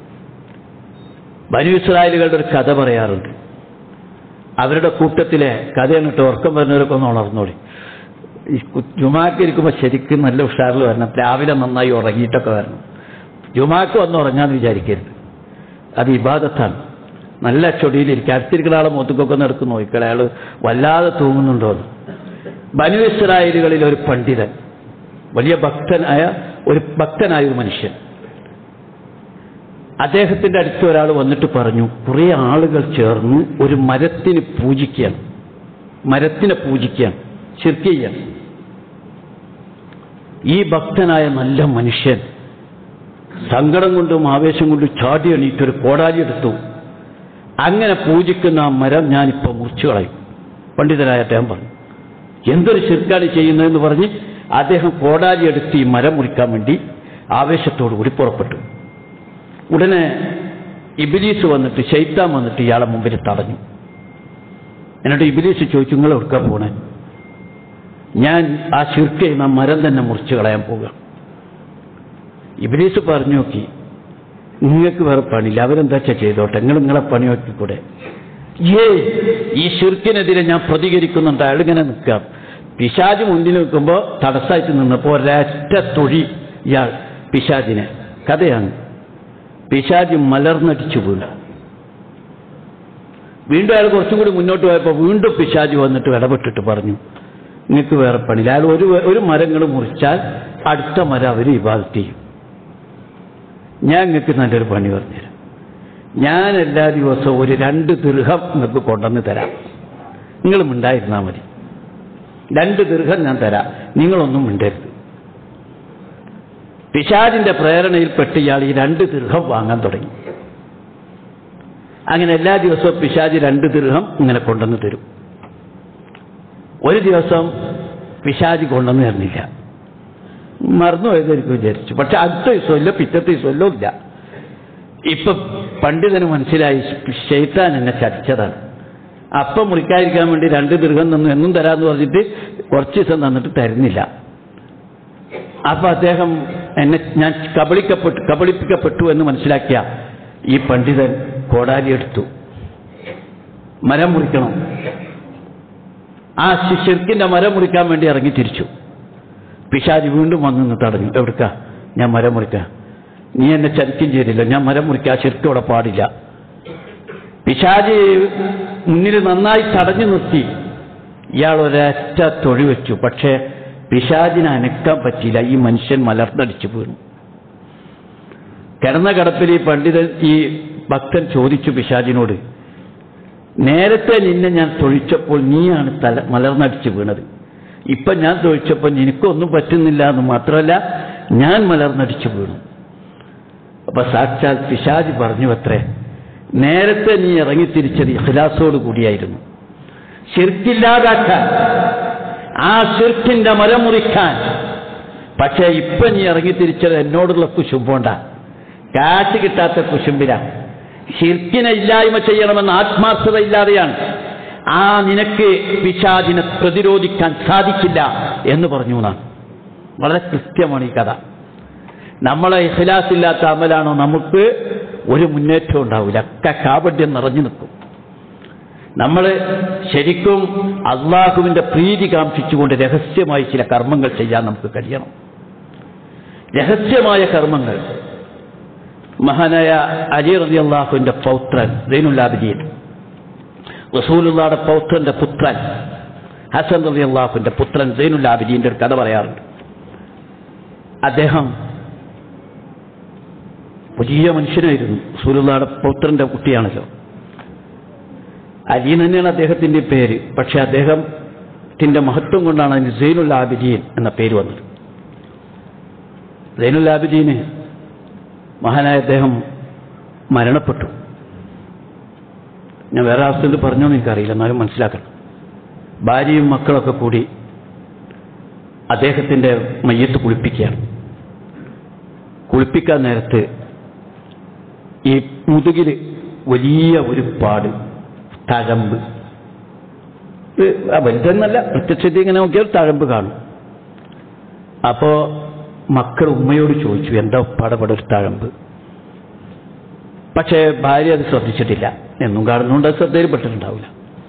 ബനു ഇസ്രായേലുകളുടെ ഒരു കഥ പറയാറുണ്ട് അവരുടെ കൂട്ടത്തിലെ കഥയാണ് കേട്ടോ ഉറക്കം വരുന്നവരൊക്കെ ഒന്ന് ഉണർന്നോളി ഈ കു- ജുമാക്ക് ഇരിക്കുമ്പോൾ ശരിക്കും നല്ല ഉഷാറിൽ വരണം രാവിലെ നന്നായി ഉറങ്ങിയിട്ടൊക്കെ വരണം ജുമാക്ക് വന്ന് ഉറങ്ങാന്ന് വിചാരിക്കരുത് അത് ഇബാദത്താണ് നല്ല ചൊടിയിലിരിക്കുക അടുത്തിരിക്കുന്ന ആളെ മുഖത്തൊക്കെ ഒന്ന് എടുത്ത് നോക്കിക്കളെ അയാൾ വല്ലാതെ തൂങ്ങുന്നുണ്ടോ എന്ന് ബനു ഇസ്രായേലുകളിൽ ഒരു പണ്ഡിതൻ വലിയ ഭക്തനായ ഒരു ഭക്തനായ ഒരു മനുഷ്യൻ അദ്ദേഹത്തിന്റെ അടുത്ത് ഒരാൾ വന്നിട്ട് പറഞ്ഞു കുറേ ആളുകൾ ചേർന്ന് ഒരു മരത്തിന് പൂജിക്കുകയാണ് മരത്തിനെ പൂജിക്കുകയാണ് ശിർക്ക് ചെയ്യാണ് ഈ ഭക്തനായ നല്ല മനുഷ്യൻ സങ്കടം കൊണ്ടും ആവേശം കൊണ്ടും ചാടി എണീറ്റൊരു കോടാലി എടുത്തു അങ്ങനെ പൂജിക്കുന്ന ആ മരം ഞാനിപ്പോൾ മുറിച്ചു കളയും പണ്ഡിതനായ അദ്ദേഹം പറഞ്ഞു എന്തൊരു ശിർക്കാണ് ചെയ്യുന്നതെന്ന് പറഞ്ഞ് അദ്ദേഹം കോടാലി എടുത്ത് ഈ മരം മുറിക്കാൻ വേണ്ടി ആവേശത്തോടു കൂടി പുറപ്പെട്ടു ഉടനെ ഇബിലീസ് വന്നിട്ട് ശൈത്താൻ വന്നിട്ട് ഇയാളെ മുമ്പിൽ തടഞ്ഞു എന്നിട്ട് ഇബിലീസ് ചോദിച്ചു നിങ്ങൾ എവിടുക്കാൻ പോണേ ഞാൻ ആ ശിർക്ക് ചെയ്യുന്ന മരം തന്നെ മുറിച്ചു കളയാൻ പോകുക ഇബിലീസ് പറഞ്ഞു നോക്കി നിങ്ങൾക്ക് വേറെ പണിയില്ല അവരെന്താ വെച്ചാ ചെയ്തോട്ടെ നിങ്ങൾ നിങ്ങളെ പണി നോക്കിക്കൂടെ ഏ ഈ ശിർക്കിനെതിരെ ഞാൻ പ്രതികരിക്കുന്നുണ്ട് അയാൾ ഇങ്ങനെ നിൽക്കാം പിശാജ് മുന്നിൽ നിൽക്കുമ്പോൾ തടസ്സമായിട്ട് നിന്നപ്പോൾ ഒരൊറ്റ തൊഴി ഇയാൾ പിശാജിനെ കഥയാണ് പിശാജ് മലർന്നടിച്ചു വീണു വീണ്ടും അയാൾ കുറച്ചും കൂടി മുന്നോട്ട് പോയപ്പോൾ വീണ്ടും പിശാജ് വന്നിട്ട് ഇടപെട്ടിട്ട് പറഞ്ഞു നിങ്ങൾക്ക് വേറെ പണിയില്ല അയാൾ ഒരു ഒരു മരങ്ങൾ മുറിച്ചാൽ അടുത്ത മരം അവർ ഇവാൽറ്റ് ചെയ്യും ഞാൻ നിങ്ങൾക്ക് നല്ലൊരു പണി പറഞ്ഞുതരാം ഞാൻ എല്ലാ ദിവസവും ഒരു രണ്ട് ദീർഘം നിങ്ങൾക്ക് കൊണ്ടുവന്ന് തരാം നിങ്ങൾ മിണ്ടായിരുന്നാൽ മതി രണ്ട് ദീർഘം ഞാൻ തരാം നിങ്ങളൊന്നും മിണ്ടരുത് പിശാജിന്റെ പ്രേരണയിൽപ്പെട്ട് ഇയാൾ ഈ രണ്ട് ദീർഘം വാങ്ങാൻ തുടങ്ങി അങ്ങനെ എല്ലാ ദിവസവും പിശാജ് രണ്ട് ദീർഘം ഇങ്ങനെ കൊണ്ടുവന്ന് തരും ഒരു ദിവസം പിശാജ് കൊണ്ടുവന്ന് തരുന്നില്ല മറന്നു പോയതായിരിക്കും വിചാരിച്ചു പക്ഷെ അടുത്ത ദിവസമില്ല പിറ്റത്തെ ദിവസമല്ലോ ഇല്ല ഇപ്പൊ പണ്ഡിതന് മനസ്സിലായി ഷെയ്ത്താൻ എന്നെ ചതിച്ചതാണ് അപ്പം മുറിക്കാതിരിക്കാൻ വേണ്ടി രണ്ട് ദീർഘം തന്നു എന്നും തരാന്ന് പറഞ്ഞിട്ട് കുറച്ച് ദിവസം തന്നിട്ട് തരുന്നില്ല അപ്പൊ അദ്ദേഹം എന്നെ ഞാൻ കബളിക്കപ്പെട്ടു കബളിപ്പിക്കപ്പെട്ടു എന്ന് മനസ്സിലാക്കിയ ഈ പണ്ഡിതൻ കോടാലി എടുത്തു മരം മുറിക്കണം ആ ശിർക്കിന്റെ മരം മുറിക്കാൻ വേണ്ടി ഇറങ്ങി തിരിച്ചു പിശാജ് വീണ്ടും വന്നു നിന്ന് തടഞ്ഞു എവിടുക്ക ഞാൻ മരം മുറിക്കാം നീ എന്നെ ചതിക്കും ചെയ്തില്ല ഞാൻ മരം മുറിക്കാൻ ശരിക്കും അവിടെ പാടില്ല പിശാജ് മുന്നിൽ നന്നായി തടഞ്ഞു നിർത്തി ഇയാൾ ഒരൊറ്റ തൊഴി വെച്ചു പക്ഷേ പിശാജിനെ അനക്കാൻ പറ്റിയില്ല ഈ മനുഷ്യൻ മലർന്നടിച്ചു വീണു കിടന്ന കിടപ്പിൽ ഈ പണ്ഡിതൻ ഈ ഭക്തൻ ചോദിച്ചു പിശാജിനോട് നേരത്തെ നിന്നെ ഞാൻ തൊഴിച്ചപ്പോൾ നീയാണ് തല മലർന്നടിച്ചു വീണത് ഇപ്പൊ ഞാൻ തൊഴിച്ചപ്പോൾ നിനക്കൊന്നും പറ്റുന്നില്ല എന്ന് മാത്രമല്ല ഞാൻ മലർന്നടിച്ചു വീണു അപ്പൊ സാക്ഷാൽ പിശാജ് പറഞ്ഞു അത്രേ നേരത്തെ നീ ഇറങ്ങിത്തിരിച്ചത് ഇഖ്ലാസോട് കൂടിയായിരുന്നു ശിർക്കില്ലാതാക്കാൻ ആ ശിർക്കിന്റെ മരം മുറിക്കാൻ പക്ഷേ ഇപ്പൊ നീ ഇറങ്ങിത്തിരിച്ചത് എന്നോടുള്ള കുശുമ്പോണ്ട കാറ്റ് കിട്ടാത്ത കുശുമ്പില ഷിർക്കിനെ ഇല്ലായ്മ ചെയ്യണമെന്ന ആത്മാർത്ഥത ഇല്ലാതെയാണ് ആ നിനക്ക് പിശാചിനെ പ്രതിരോധിക്കാൻ സാധിക്കില്ല എന്ന് പറഞ്ഞു എന്നാണ് വളരെ കൃത്യമാണ് ഈ കഥ നമ്മളെ ഇഖ്ലാസ് ഇല്ലാത്ത അമലാണോ നമുക്ക് ഒരു മുന്നേറ്റവും ഉണ്ടാവില്ല ഒക്കെ കാപട്യം നിറഞ്ഞു നിൽക്കും നമ്മൾ ശരിക്കും അള്ളാഹുവിന്റെ പ്രീതി കാംക്ഷിച്ചുകൊണ്ട് രഹസ്യമായി ചില കർമ്മങ്ങൾ ചെയ്യാൻ നമുക്ക് കഴിയണം രഹസ്യമായ കർമ്മങ്ങൾ മഹാനായ അലി റതി അള്ളാഹുവിന്റെ പൗത്രൻ ദൈനുല്ലാബിദീൻ റസൂലുള്ളാടെ പൗത്രന്റെ പുത്രൻ ഹസൻ റതി അള്ളാഹുവിന്റെ പുത്രൻ സൈനുല്ലാബിദീന്റെ ഒരു കഥ പറയാറുണ്ട് അദ്ദേഹം വലിയ മനുഷ്യനായിരുന്നു റസൂലുള്ളാടെ പൗത്രന്റെ കുട്ടിയാണല്ലോ അലി തന്നെയാണ് അദ്ദേഹത്തിന്റെ പേര് പക്ഷെ അദ്ദേഹത്തിന്റെ മഹത്വം കൊണ്ടാണ് അതിന് സൈനുൽ ആബിദീൻ എന്ന പേര് വന്നത് സൈനുൽ ആബിദീന് മഹാനായ അദ്ദേഹം മരണപ്പെട്ടു ഞാൻ വേറെ അവസ്ഥയിൽ പറഞ്ഞോന്ന് എനിക്കറിയില്ല എന്നാലും മനസ്സിലാക്കണം ഭാര്യയും മക്കളൊക്കെ കൂടി അദ്ദേഹത്തിന്റെ മയ്യത്ത് കുളിപ്പിക്കുകയാണ് കുളിപ്പിക്കാൻ നേരത്ത് ഈ മുതുകിൽ വലിയ ഒരു പാട് തഴമ്പ് ഇത് വലുതെന്നല്ല പ്രത്യക്ഷത്തിൽ ഇങ്ങനെ നോക്കിയാൽ തഴമ്പ് കാണും അപ്പോ മക്കൾ ഉമ്മയോട് ചോദിച്ചു എന്താ ഉപ്പാടെ ഒരു തഴമ്പ് പക്ഷേ ഭാര്യ അത് ശ്രദ്ധിച്ചിട്ടില്ല എന്നും കാണുന്നുണ്ട് അത് ശ്രദ്ധയിൽപ്പെട്ടിട്ടുണ്ടാവില്ല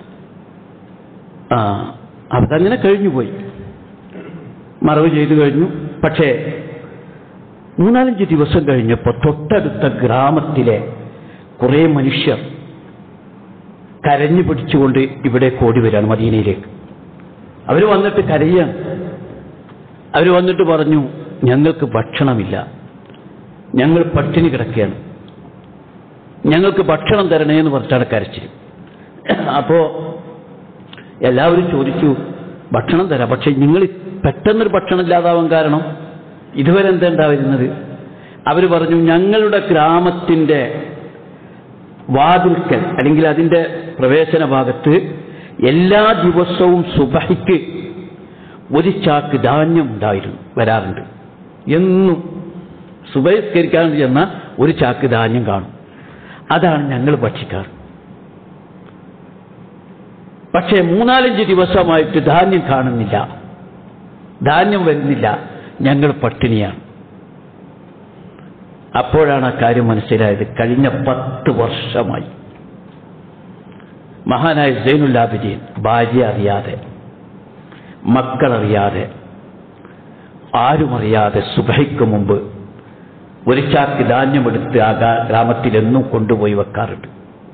ആ അതങ്ങനെ കഴിഞ്ഞുപോയി മറവ് ചെയ്തു കഴിഞ്ഞു പക്ഷേ മൂന്നാലഞ്ച് ദിവസം കഴിഞ്ഞപ്പോൾ തൊട്ടടുത്ത ഗ്രാമത്തിലെ കുറേ മനുഷ്യർ കരഞ്ഞു പിടിച്ചുകൊണ്ട് ഇവിടെ കോടി വരികയാണ് മദീനയിലേക്ക് അവർ വന്നിട്ട് കരയാണ് അവർ വന്നിട്ട് പറഞ്ഞു ഞങ്ങൾക്ക് ഭക്ഷണമില്ല ഞങ്ങൾ പട്ടിണി കിടക്കുകയാണ് ഞങ്ങൾക്ക് ഭക്ഷണം തരണേ എന്ന് പറഞ്ഞിട്ടാണ് കരച്ചിൽ അപ്പോ എല്ലാവരും ചോദിച്ചു ഭക്ഷണം തരാം പക്ഷെ നിങ്ങൾ പെട്ടെന്നൊരു ഭക്ഷണം ഇല്ലാതാവാൻ കാരണം ഇതുവരെ എന്താ ഉണ്ടായിരുന്നത് അവർ പറഞ്ഞു ഞങ്ങളുടെ ഗ്രാമത്തിന്റെ വാതിൽക്കൽ അല്ലെങ്കിൽ അതിന്റെ പ്രവേശന ഭാഗത്ത് എല്ലാ ദിവസവും സുബഹിക്ക് ഒരു ചാക്ക് ധാന്യം ഉണ്ടായിരുന്നു വരാറുണ്ട് എന്നും സുബഹിസ്കരിക്കാൻ ചെന്ന ഒരു ചാക്ക് ധാന്യം കാണും അതാണ് ഞങ്ങൾ ഭക്ഷിക്കാറ് പക്ഷേ മൂന്നാലഞ്ച് ദിവസമായിട്ട് ധാന്യം കാണുന്നില്ല ധാന്യം വരുന്നില്ല ഞങ്ങൾ പട്ടിണിയാണ് അപ്പോഴാണ് ആ കാര്യം മനസ്സിലായത് കഴിഞ്ഞ പത്ത് വർഷമായി മഹാനായ സൈനുല്ലാബിദീൻ ഭാര്യ അറിയാതെ മക്കളറിയാതെ ആരുമറിയാതെ സുബഹിക്ക് മുമ്പ് ഒരു ചാക്ക് ധാന്യമെടുത്ത് ആ ഗ്രാമത്തിൽ എന്നും കൊണ്ടുപോയി വെക്കാറുണ്ട്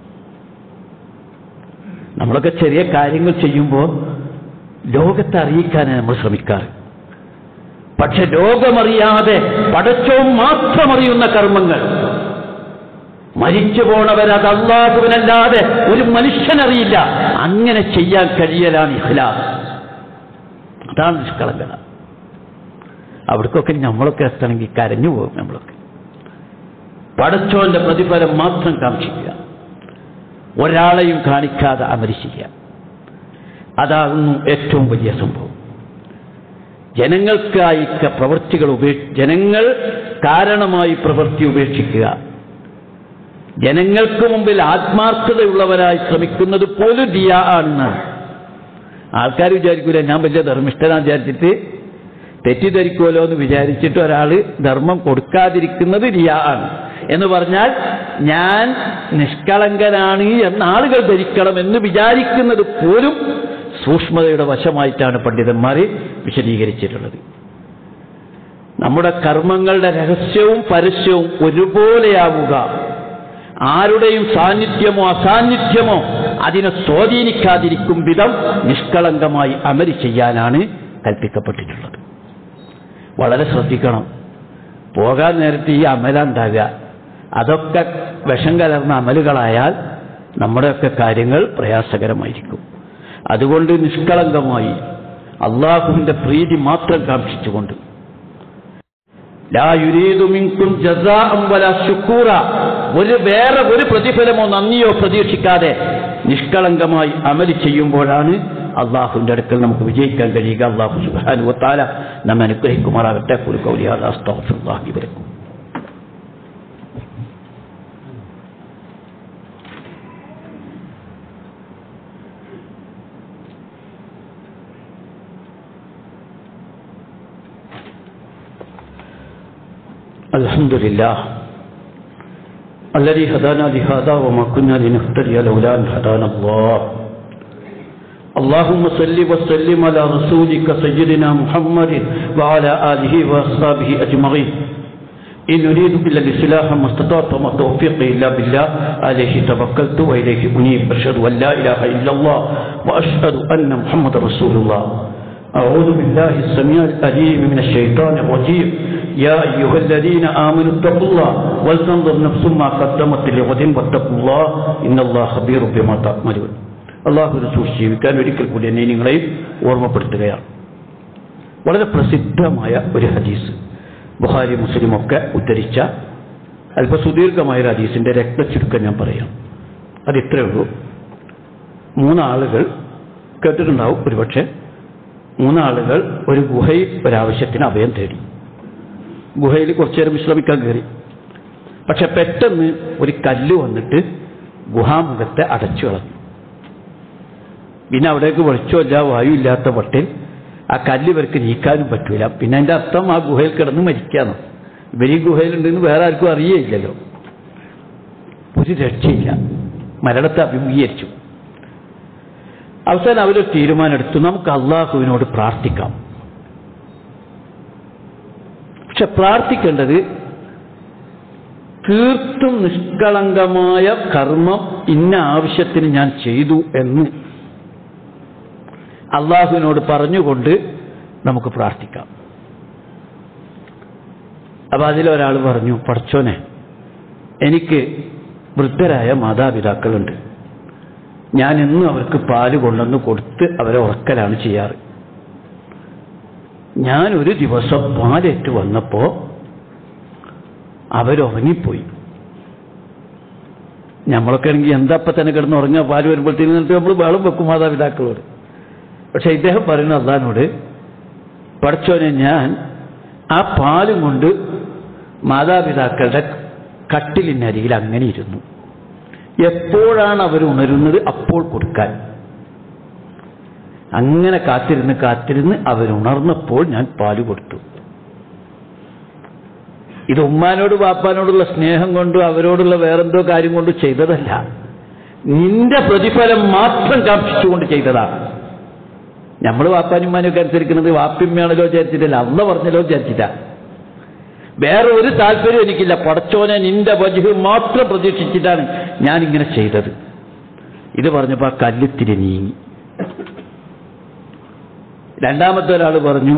നമ്മളൊക്കെ ചെറിയ കാര്യങ്ങൾ ചെയ്യുമ്പോൾ ലോകത്തെ അറിയിക്കാനാണ് നമ്മൾ ശ്രമിക്കാറ് പക്ഷെ ലോകമറിയാതെ പടച്ചവും മാത്രം അറിയുന്ന കർമ്മങ്ങൾ മരിച്ചു പോണവരത് അള്ളാഹുവിനല്ലാതെ ഒരു മനുഷ്യനറിയില്ല അങ്ങനെ ചെയ്യാൻ കഴിയലാണ് ഇഖ്ലാസ് അതാണ് നിഷ്കളങ്കത അവിടേക്കൊക്കെ നമ്മളൊക്കെ എത്തണമെങ്കിൽ കരഞ്ഞു പോകും നമ്മളൊക്കെ പടച്ചോന്റെ പ്രതിഫലം മാത്രം കാക്ഷിക്കുക ഒരാളെയും കാണിക്കാതെ അമരി ചെയ്യുക അതാകുന്നു ഏറ്റവും വലിയ സംഭവം ജനങ്ങൾക്കായി ക- പ്രവൃത്തികൾ ഉപേ ജനങ്ങൾ കാരണമായി പ്രവൃത്തി ഉപേക്ഷിക്കുക ജനങ്ങൾക്ക് മുമ്പിൽ ആത്മാർത്ഥതയുള്ളവരായി ശ്രമിക്കുന്നത് പോലും ദിയ ആണെന്നാണ് ആൾക്കാർ വിചാരിക്കൂല ഞാൻ വലിയ ധർമ്മിഷ്ഠനാ വിചാരിച്ചിട്ട് തെറ്റിദ്ധരിക്കുമല്ലോ എന്ന് വിചാരിച്ചിട്ട് ഒരാൾ ധർമ്മം കൊടുക്കാതിരിക്കുന്നത് റിയ ആണ് എന്ന് പറഞ്ഞാൽ ഞാൻ നിഷ്കളങ്കനാണ് എന്ന് ആളുകൾ ധരിക്കണം എന്ന് വിചാരിക്കുന്നത് പോലും സൂക്ഷ്മതയുടെ വശമായിട്ടാണ് പണ്ഡിതന്മാർ വിശദീകരിച്ചിട്ടുള്ളത് നമ്മുടെ കർമ്മങ്ങളുടെ രഹസ്യവും പരസ്യവും ഒരുപോലെയാവുക ആരുടെയും സാന്നിധ്യമോ അസാന്നിധ്യമോ അതിനെ സ്വാധീനിക്കാതിരിക്കും വിധം നിഷ്കളങ്കമായി അമരി ചെയ്യാനാണ് കൽപ്പിക്കപ്പെട്ടിട്ടുള്ളത് വളരെ ശ്രദ്ധിക്കണം പോകാൻ നേരത്തെ ഈ അമലുണ്ടാകുക അതൊക്കെ വിഷം കലർന്ന അമലുകളായാൽ നമ്മുടെയൊക്കെ കാര്യങ്ങൾ പ്രയാസകരമായിരിക്കും അതുകൊണ്ട് നിഷ്കളങ്കമായി അള്ളാഹുവിന്റെ പ്രീതി മാത്രം കാക്ഷിച്ചുകൊണ്ട് ലാ യുരീദു മിൻകും ജസാഅൻ വലാ ശുക്കൂറ ഒരു വേറെ ഒരു പ്രതിഫലമോ നന്ദിയോ പ്രതീക്ഷിക്കാതെ നിഷ്കളങ്കമായി അമലി ചെയ്യുമ്പോഴാണ് അള്ളാഹുവിന്റെ അടുക്കൽ നമുക്ക് വിജയിക്കാൻ കഴിയുക അള്ളാഹു സുബ്ഹാനഹു വതആല നമ്മെ അനുഗ്രഹിക്കുമാറാകട്ടെ ഖുൽ ഖൗലി ഹാദാ അസ്തഗ്ഫിറുല്ലാഹി വലക്കും الحمد لله الذي هدانا لهذا وما كنا لنهتدي لولا ان هدانا الله اللهم صل وسلم على رسولك سيدنا محمد وعلى اله واصحابه اجمعين إن نريد إلا الإصلاح ما استطعت وما توفيقي إلا بالله عليه توكلت وإليه أنيب أشهد أن لا إله إلا الله وأشهد أن محمد رسول الله أعوذ بالله السميع العليم من الشيطان الرجيم يا أيها الذين آمنوا اتقوا الله ولتنظر نفس ما قدمت لغد واتقوا الله إن الله خبير بما تعملون അള്ളാഹു സൂക്ഷിക്കാൻ ഒരിക്കൽ കൂടി എന്നെ നിങ്ങളെയും ഓർമ്മപ്പെടുത്തുകയാണ് വളരെ പ്രസിദ്ധമായ ഒരു ഹദീസ് ബുഹാരി മുസ്ലിം ഒക്കെ ഉദ്ധരിച്ച അല്പ സുദീർഘമായ ഒരു ഹദീസിന്റെ രക്തചുരുക്കം ഞാൻ പറയാം അത് ഇത്രയേ ഉള്ളൂ മൂന്നാളുകൾ കേട്ടിട്ടുണ്ടാവും ഒരുപക്ഷെ മൂന്നാളുകൾ ഒരു ഗുഹയിൽ ഒരാവശ്യത്തിന് അഭയം തേടി ഗുഹയിൽ കുറച്ചു നേരം വിശ്രമിക്കാൻ കയറി പക്ഷെ പെട്ടെന്ന് ഒരു കല്ല് വന്നിട്ട് ഗുഹാമുഖത്തെ അടച്ചു കളഞ്ഞു പിന്നെ അവിടേക്ക് വെളിച്ചമില്ല വായു ഇല്ലാത്ത വട്ടിൽ ആ കല്ല് ഇവർക്ക് നീക്കാനും പറ്റൂല പിന്നെ അതിന്റെ അർത്ഥം ആ ഗുഹയിൽ കിടന്ന് മരിക്കാന്ന് ഇവർ ഈ ഗുഹയിലുണ്ടെന്ന് വേറെ ആർക്കും അറിയേയില്ലല്ലോ ഒരു രക്ഷയില്ല മരണത്തെ അഭിമുഖീകരിച്ചു അവസാനം അവരൊരു തീരുമാനമെടുത്തു നമുക്ക് അള്ളാഹുവിനോട് പ്രാർത്ഥിക്കാം പക്ഷെ പ്രാർത്ഥിക്കേണ്ടത് തീർത്തും നിഷ്കളങ്കമായ കർമ്മം ഇന്ന ആവശ്യത്തിന് ഞാൻ ചെയ്തു എന്ന് അള്ളാഹുവിനോട് പറഞ്ഞുകൊണ്ട് നമുക്ക് പ്രാർത്ഥിക്കാം അപ്പൊ അതിലൊരാൾ പറഞ്ഞു പഠിച്ചോനെ എനിക്ക് വൃദ്ധരായ മാതാപിതാക്കളുണ്ട് ഞാൻ എന്നും അവർക്ക് പാല് കൊണ്ടുവന്ന് കൊടുത്ത് അവരെ ഉറക്കലാണ് ചെയ്യാറ് ഞാൻ ഒരു ദിവസം പാലേറ്റ് വന്നപ്പോ അവരുറങ്ങിപ്പോയി നമ്മളൊക്കെ ആണെങ്കിൽ എന്താ ഇപ്പൊ തന്നെ കിടന്ന് ഉറങ്ങാ പാല് വരുമ്പോഴത്തേക്കും എന്നിട്ട് നമ്മൾ വെള്ളം വെക്കും മാതാപിതാക്കളോട് പക്ഷെ ഇദ്ദേഹം പറയുന്ന അള്ളഹാനോട് പഠിച്ചോനെ ഞാൻ ആ പാലും കൊണ്ട് മാതാപിതാക്കളുടെ കട്ടിലിനരികിൽ അങ്ങനെ ഇരുന്നു എപ്പോഴാണ് അവർ ഉണരുന്നത് അപ്പോൾ കൊടുക്കാൻ അങ്ങനെ കാത്തിരുന്ന് കാത്തിരുന്ന് അവരുണർന്നപ്പോൾ ഞാൻ പാല് കൊടുത്തു ഇത് ഉമ്മാനോട് വാപ്പാനോടുള്ള സ്നേഹം കൊണ്ടും അവരോടുള്ള വേറെന്തോ കാര്യം കൊണ്ട് ചെയ്തതല്ല നിന്റെ പ്രതിഫലം മാത്രം കാക്ഷിച്ചുകൊണ്ട് ചെയ്തതാണ് നമ്മൾ വാപ്പാനുമാനൊക്കെ അനുസരിക്കുന്നത് വാപ്പിമ്മയാണല്ലോ വിചാരിച്ചിട്ടില്ല അന്ന് പറഞ്ഞല്ലോ വിചാരിച്ചിട്ട വേറെ ഒരു താല്പര്യം എനിക്കില്ല പടച്ചോനെ നിന്റെ വജുഹ് മാത്രം പ്രതീക്ഷിച്ചിട്ടാണ് ഞാൻ ഇങ്ങനെ ചെയ്തത് ഇത് പറഞ്ഞപ്പോ ആ കല്ലിത്തിരി നീങ്ങി രണ്ടാമത്തെ ഒരാൾ പറഞ്ഞു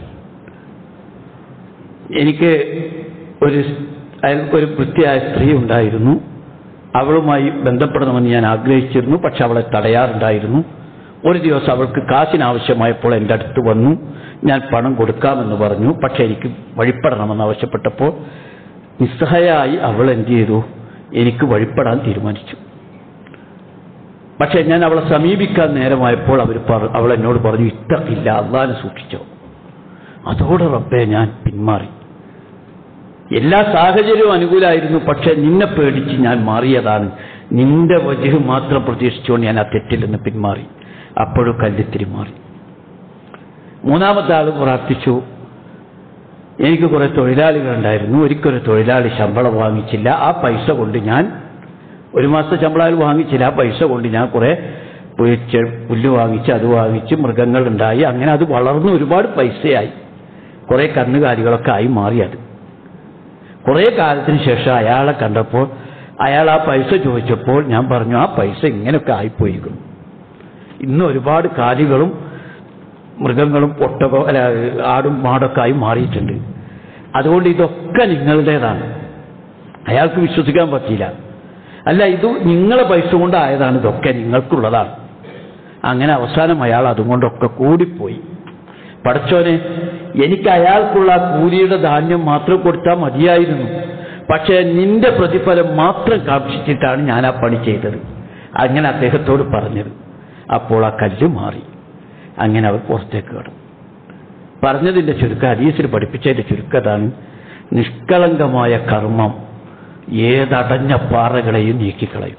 എനിക്ക് ഒരു അയാൾക്കൊരു വൃത്തിയായ സ്ത്രീ ഉണ്ടായിരുന്നു അവളുമായി ബന്ധപ്പെടണമെന്ന് ഞാൻ ആഗ്രഹിച്ചിരുന്നു പക്ഷെ അവളെ തടയാറുണ്ടായിരുന്നു ഒരു ദിവസം അവൾക്ക് കാശിനാവശ്യമായപ്പോൾ എൻ്റെ അടുത്ത് വന്നു ഞാൻ പണം കൊടുക്കാമെന്ന് പറഞ്ഞു പക്ഷെ എനിക്ക് വഴിപ്പെടണമെന്ന് ആവശ്യപ്പെട്ടപ്പോൾ നിസ്സഹായായി അവൾ എന്ത് ചെയ്തു എനിക്ക് വഴിപ്പെടാൻ തീരുമാനിച്ചു പക്ഷെ ഞാൻ അവളെ സമീപിക്കാൻ നേരമായപ്പോൾ അവർ അവൾ എന്നോട് പറഞ്ഞു ഇത്തക്കില്ല അള്ളാനെ സൂക്ഷിച്ചോ അതോടെ റബ്ബെ ഞാൻ പിന്മാറി എല്ലാ സാഹചര്യവും അനുകൂലമായിരുന്നു പക്ഷെ നിന്നെ പേടിച്ച് ഞാൻ മാറിയതാണ് നിന്റെ വജുഹ് മാത്രം പ്രതീക്ഷിച്ചുകൊണ്ട് ഞാൻ ആ തെറ്റിൽ നിന്ന് പിന്മാറി അപ്പോഴും കല്ലിത്തിരി മാറി മൂന്നാമത്തെ ആൾ പ്രാർത്ഥിച്ചു എനിക്ക് കുറെ തൊഴിലാളികളുണ്ടായിരുന്നു ഒരിക്കലും തൊഴിലാളി ശമ്പളം വാങ്ങിച്ചില്ല ആ പൈസ കൊണ്ട് ഞാൻ ഒരു മാസത്തെ ശമ്പളം അയാൾ വാങ്ങിച്ചില്ല ആ പൈസ കൊണ്ട് ഞാൻ കുറെ പുല്ല് പുല്ല് വാങ്ങിച്ച് അത് വാങ്ങിച്ച് മൃഗങ്ങളുണ്ടായി അങ്ങനെ അത് വളർന്ന് ഒരുപാട് പൈസയായി കുറെ കന്നുകാലികളൊക്കെ ആയി മാറി അത് കുറെ കാലത്തിന് ശേഷം അയാളെ കണ്ടപ്പോൾ അയാൾ ആ പൈസ ചോദിച്ചപ്പോൾ ഞാൻ പറഞ്ഞു ആ പൈസ ഇങ്ങനെയൊക്കെ ആയിപ്പോയിരിക്കുന്നു ഇന്ന് ഒരുപാട് കാലികളും മൃഗങ്ങളും ഒട്ടകോ അല്ല ആടും മാടൊക്കെ ആയി മാറിയിട്ടുണ്ട് അതുകൊണ്ട് ഇതൊക്കെ നിങ്ങളുടേതാണ് അയാൾക്ക് വിശ്വസിക്കാൻ പറ്റിയില്ല അല്ല ഇത് നിങ്ങളെ പൈസ കൊണ്ട് ആയതാണ് ഇതൊക്കെ നിങ്ങൾക്കുള്ളതാണ് അങ്ങനെ അവസാനം അയാൾ അതുകൊണ്ടൊക്കെ കൂടിപ്പോയി പടച്ചോനെ എനിക്ക് അയാൾക്കുള്ള ആ കൂലിയുടെ ധാന്യം മാത്രം കൊടുത്താൽ മതിയായിരുന്നു പക്ഷേ നിന്റെ പ്രതിഫലം മാത്രം കാക്ഷിച്ചിട്ടാണ് ഞാൻ ആ പണി ചെയ്തത് അങ്ങനെ അദ്ദേഹത്തോട് പറഞ്ഞത് അപ്പോൾ ആ കല്ല് മാറി അങ്ങനെ അവർ പുറത്തേക്ക് കടന്നു പറഞ്ഞതിന്റെ ചുരുക്കം ഹദീസിൽ പഠിപ്പിച്ചതിന്റെ ചുരുക്കതാണ് നിഷ്കളങ്കമായ കർമ്മം ഏതടഞ്ഞ പാറകളെയും നീക്കിക്കളയും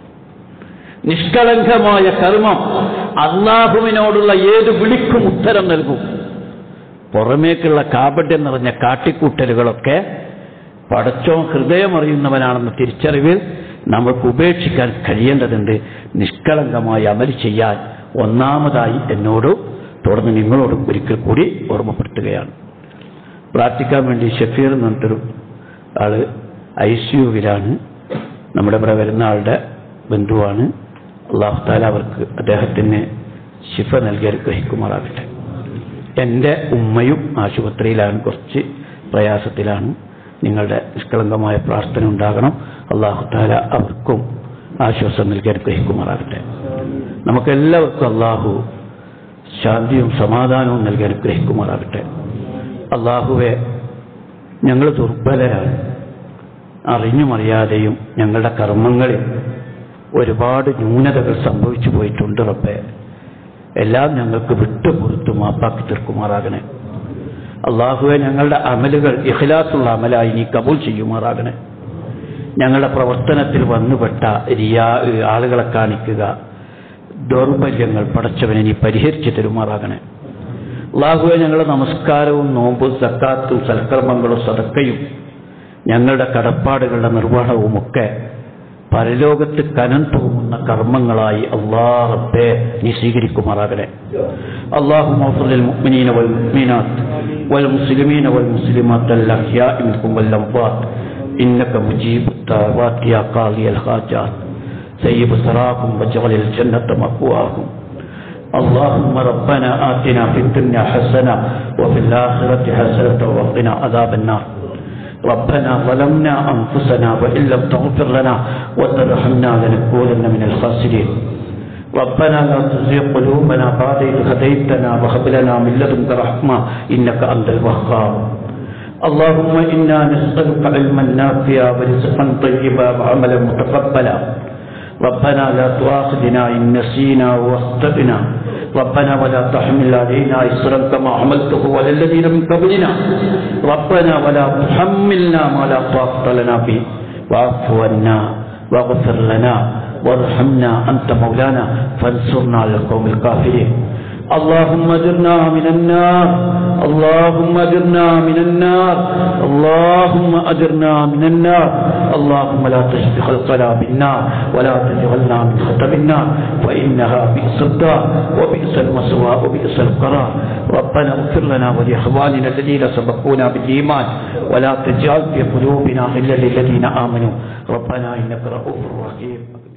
നിഷ്കളങ്കമായ കർമ്മം അള്ളാഹുവിനോടുള്ള ഏത് വിളിക്കും ഉത്തരം നൽകും പുറമേക്കുള്ള കാപട്യം നിറഞ്ഞ കാട്ടിക്കൂട്ടലുകളൊക്കെ പടച്ചോ ഹൃദയമറിയുന്നവനാണെന്ന തിരിച്ചറിവിൽ നമ്മൾക്ക് ഉപേക്ഷിക്കാൻ കഴിയേണ്ടതുണ്ട് നിഷ്കളങ്കമായി അമൽ ചെയ്യാൻ ഒന്നാമതായി എന്നോട് തുടർന്ന് നിങ്ങളോട് ഒരിക്കൽ കൂടി ഓർമ്മപ്പെടുത്തുകയാണ് പ്രാർത്ഥിക്കാൻ വേണ്ടി ഷഫീർ എന്ന് പറഞ്ഞിട്ടൊരു ആള് ഐ സിയുവിലാണ് നമ്മുടെ ഇവിടെ വരുന്ന ആളുടെ ബന്ധുവാണ് അള്ളാഹു താല അവർക്ക് അദ്ദേഹത്തിന് ശിഫ നൽകി അനുഗ്രഹിക്കുമാറാകട്ടെ എൻ്റെ ഉമ്മയും ആശുപത്രിയിലാണ് കുറച്ച് പ്രയാസത്തിലാണ് നിങ്ങളുടെ നിഷ്കളങ്കമായ പ്രാർത്ഥന ഉണ്ടാകണം അള്ളാഹു താല അവർക്കും ആശ്വാസം നൽകി അനുഗ്രഹിക്കുമാറാകട്ടെ നമുക്കെല്ലാവർക്കും അള്ളാഹു ശാന്തിയും സമാധാനവും നൽകി അനുഗ്രഹിക്കുമാറാകട്ടെ അള്ളാഹുവെ ഞങ്ങൾ ദുർബലരാണ് അറിഞ്ഞും അറിയാതെയും ഞങ്ങളുടെ കർമ്മങ്ങളിൽ ഒരുപാട് ന്യൂനതകൾ സംഭവിച്ചു പോയിട്ടുണ്ട് റബ്ബെ എല്ലാം ഞങ്ങൾക്ക് വിട്ടുപുറത്ത് മാപ്പാക്കി തീർക്കുമാറാകണേ അള്ളാഹുവെ ഞങ്ങളുടെ അമലുകൾ ഇഖ്ലാസുള്ള അമലായി നീ കബൂൽ ചെയ്യുമാറാകണേ ഞങ്ങളുടെ പ്രവർത്തനത്തിൽ വന്നുപെട്ട റിയാ ആളുകളെ കാണിക്കുക ദൗർബല്യങ്ങൾ പടച്ചവനെ നീ പരിഹരിച്ചു തരുമാറാകണേ അള്ളാഹുവെ ഞങ്ങളുടെ നമസ്കാരവും നോമ്പും സക്കാത്തും സൽക്കർമ്മങ്ങളും സദക്കയും ഞങ്ങളുടെ കടപ്പാടുകളുടെ നിർവഹണവുമൊക്കെ പരലോകത്ത് കനം തൂങ്ങുന്ന കർമ്മങ്ങളായി അള്ളാഹത്തെ നീ സ്വീകരിക്കുമാറാകണേ അള്ളാഹു للمؤمنين والمؤمنات والمسلمين والمسلمات الأحياء منكم والأموات إنك مجيب الدعوات يا قاضي الحاجات سيب سراكم واجعل الجنة مأواكم اللهم ربنا آتنا في الدنيا حسنة وفي الآخرة حسنة وقنا عذاب النار ربنا ظلمنا أنفسنا وإن لم تغفر لنا وترحمنا لنكونن من الخاسرين ربنا لا تزغ قلوبنا بعد إذ هديتنا وهب لنا من لدنك رحمة إنك أنت الوهاب اللهم إنا نسألك علما نافعا ورزقا طيبا وعملا متقبلا ربنا لا تؤاخذنا إن نسينا واخطأنا ربنا ولا تحمل علينا إصرا كما حملته على الذين من قبلنا ربنا ولا تحملنا ما لا طاقة لنا به واعف عنا واغفر لنا وارحمنا أنت مولانا فانصرنا على القوم الكافرين اللهم اجرنا من النار اللهم اجرنا من النار اللهم اجرنا من النار اللهم لا تشف خلقنا بالنار ولا تجعلنا من خطب النار فإنها بئس الدار وبئس المسوى وبئس القرار ربنا اغفر لنا ولإخواننا الذين سبقونا بالإيمان ولا تجعل في قلوبنا غلا للذين آمنوا ربنا إنك رؤوف رحيم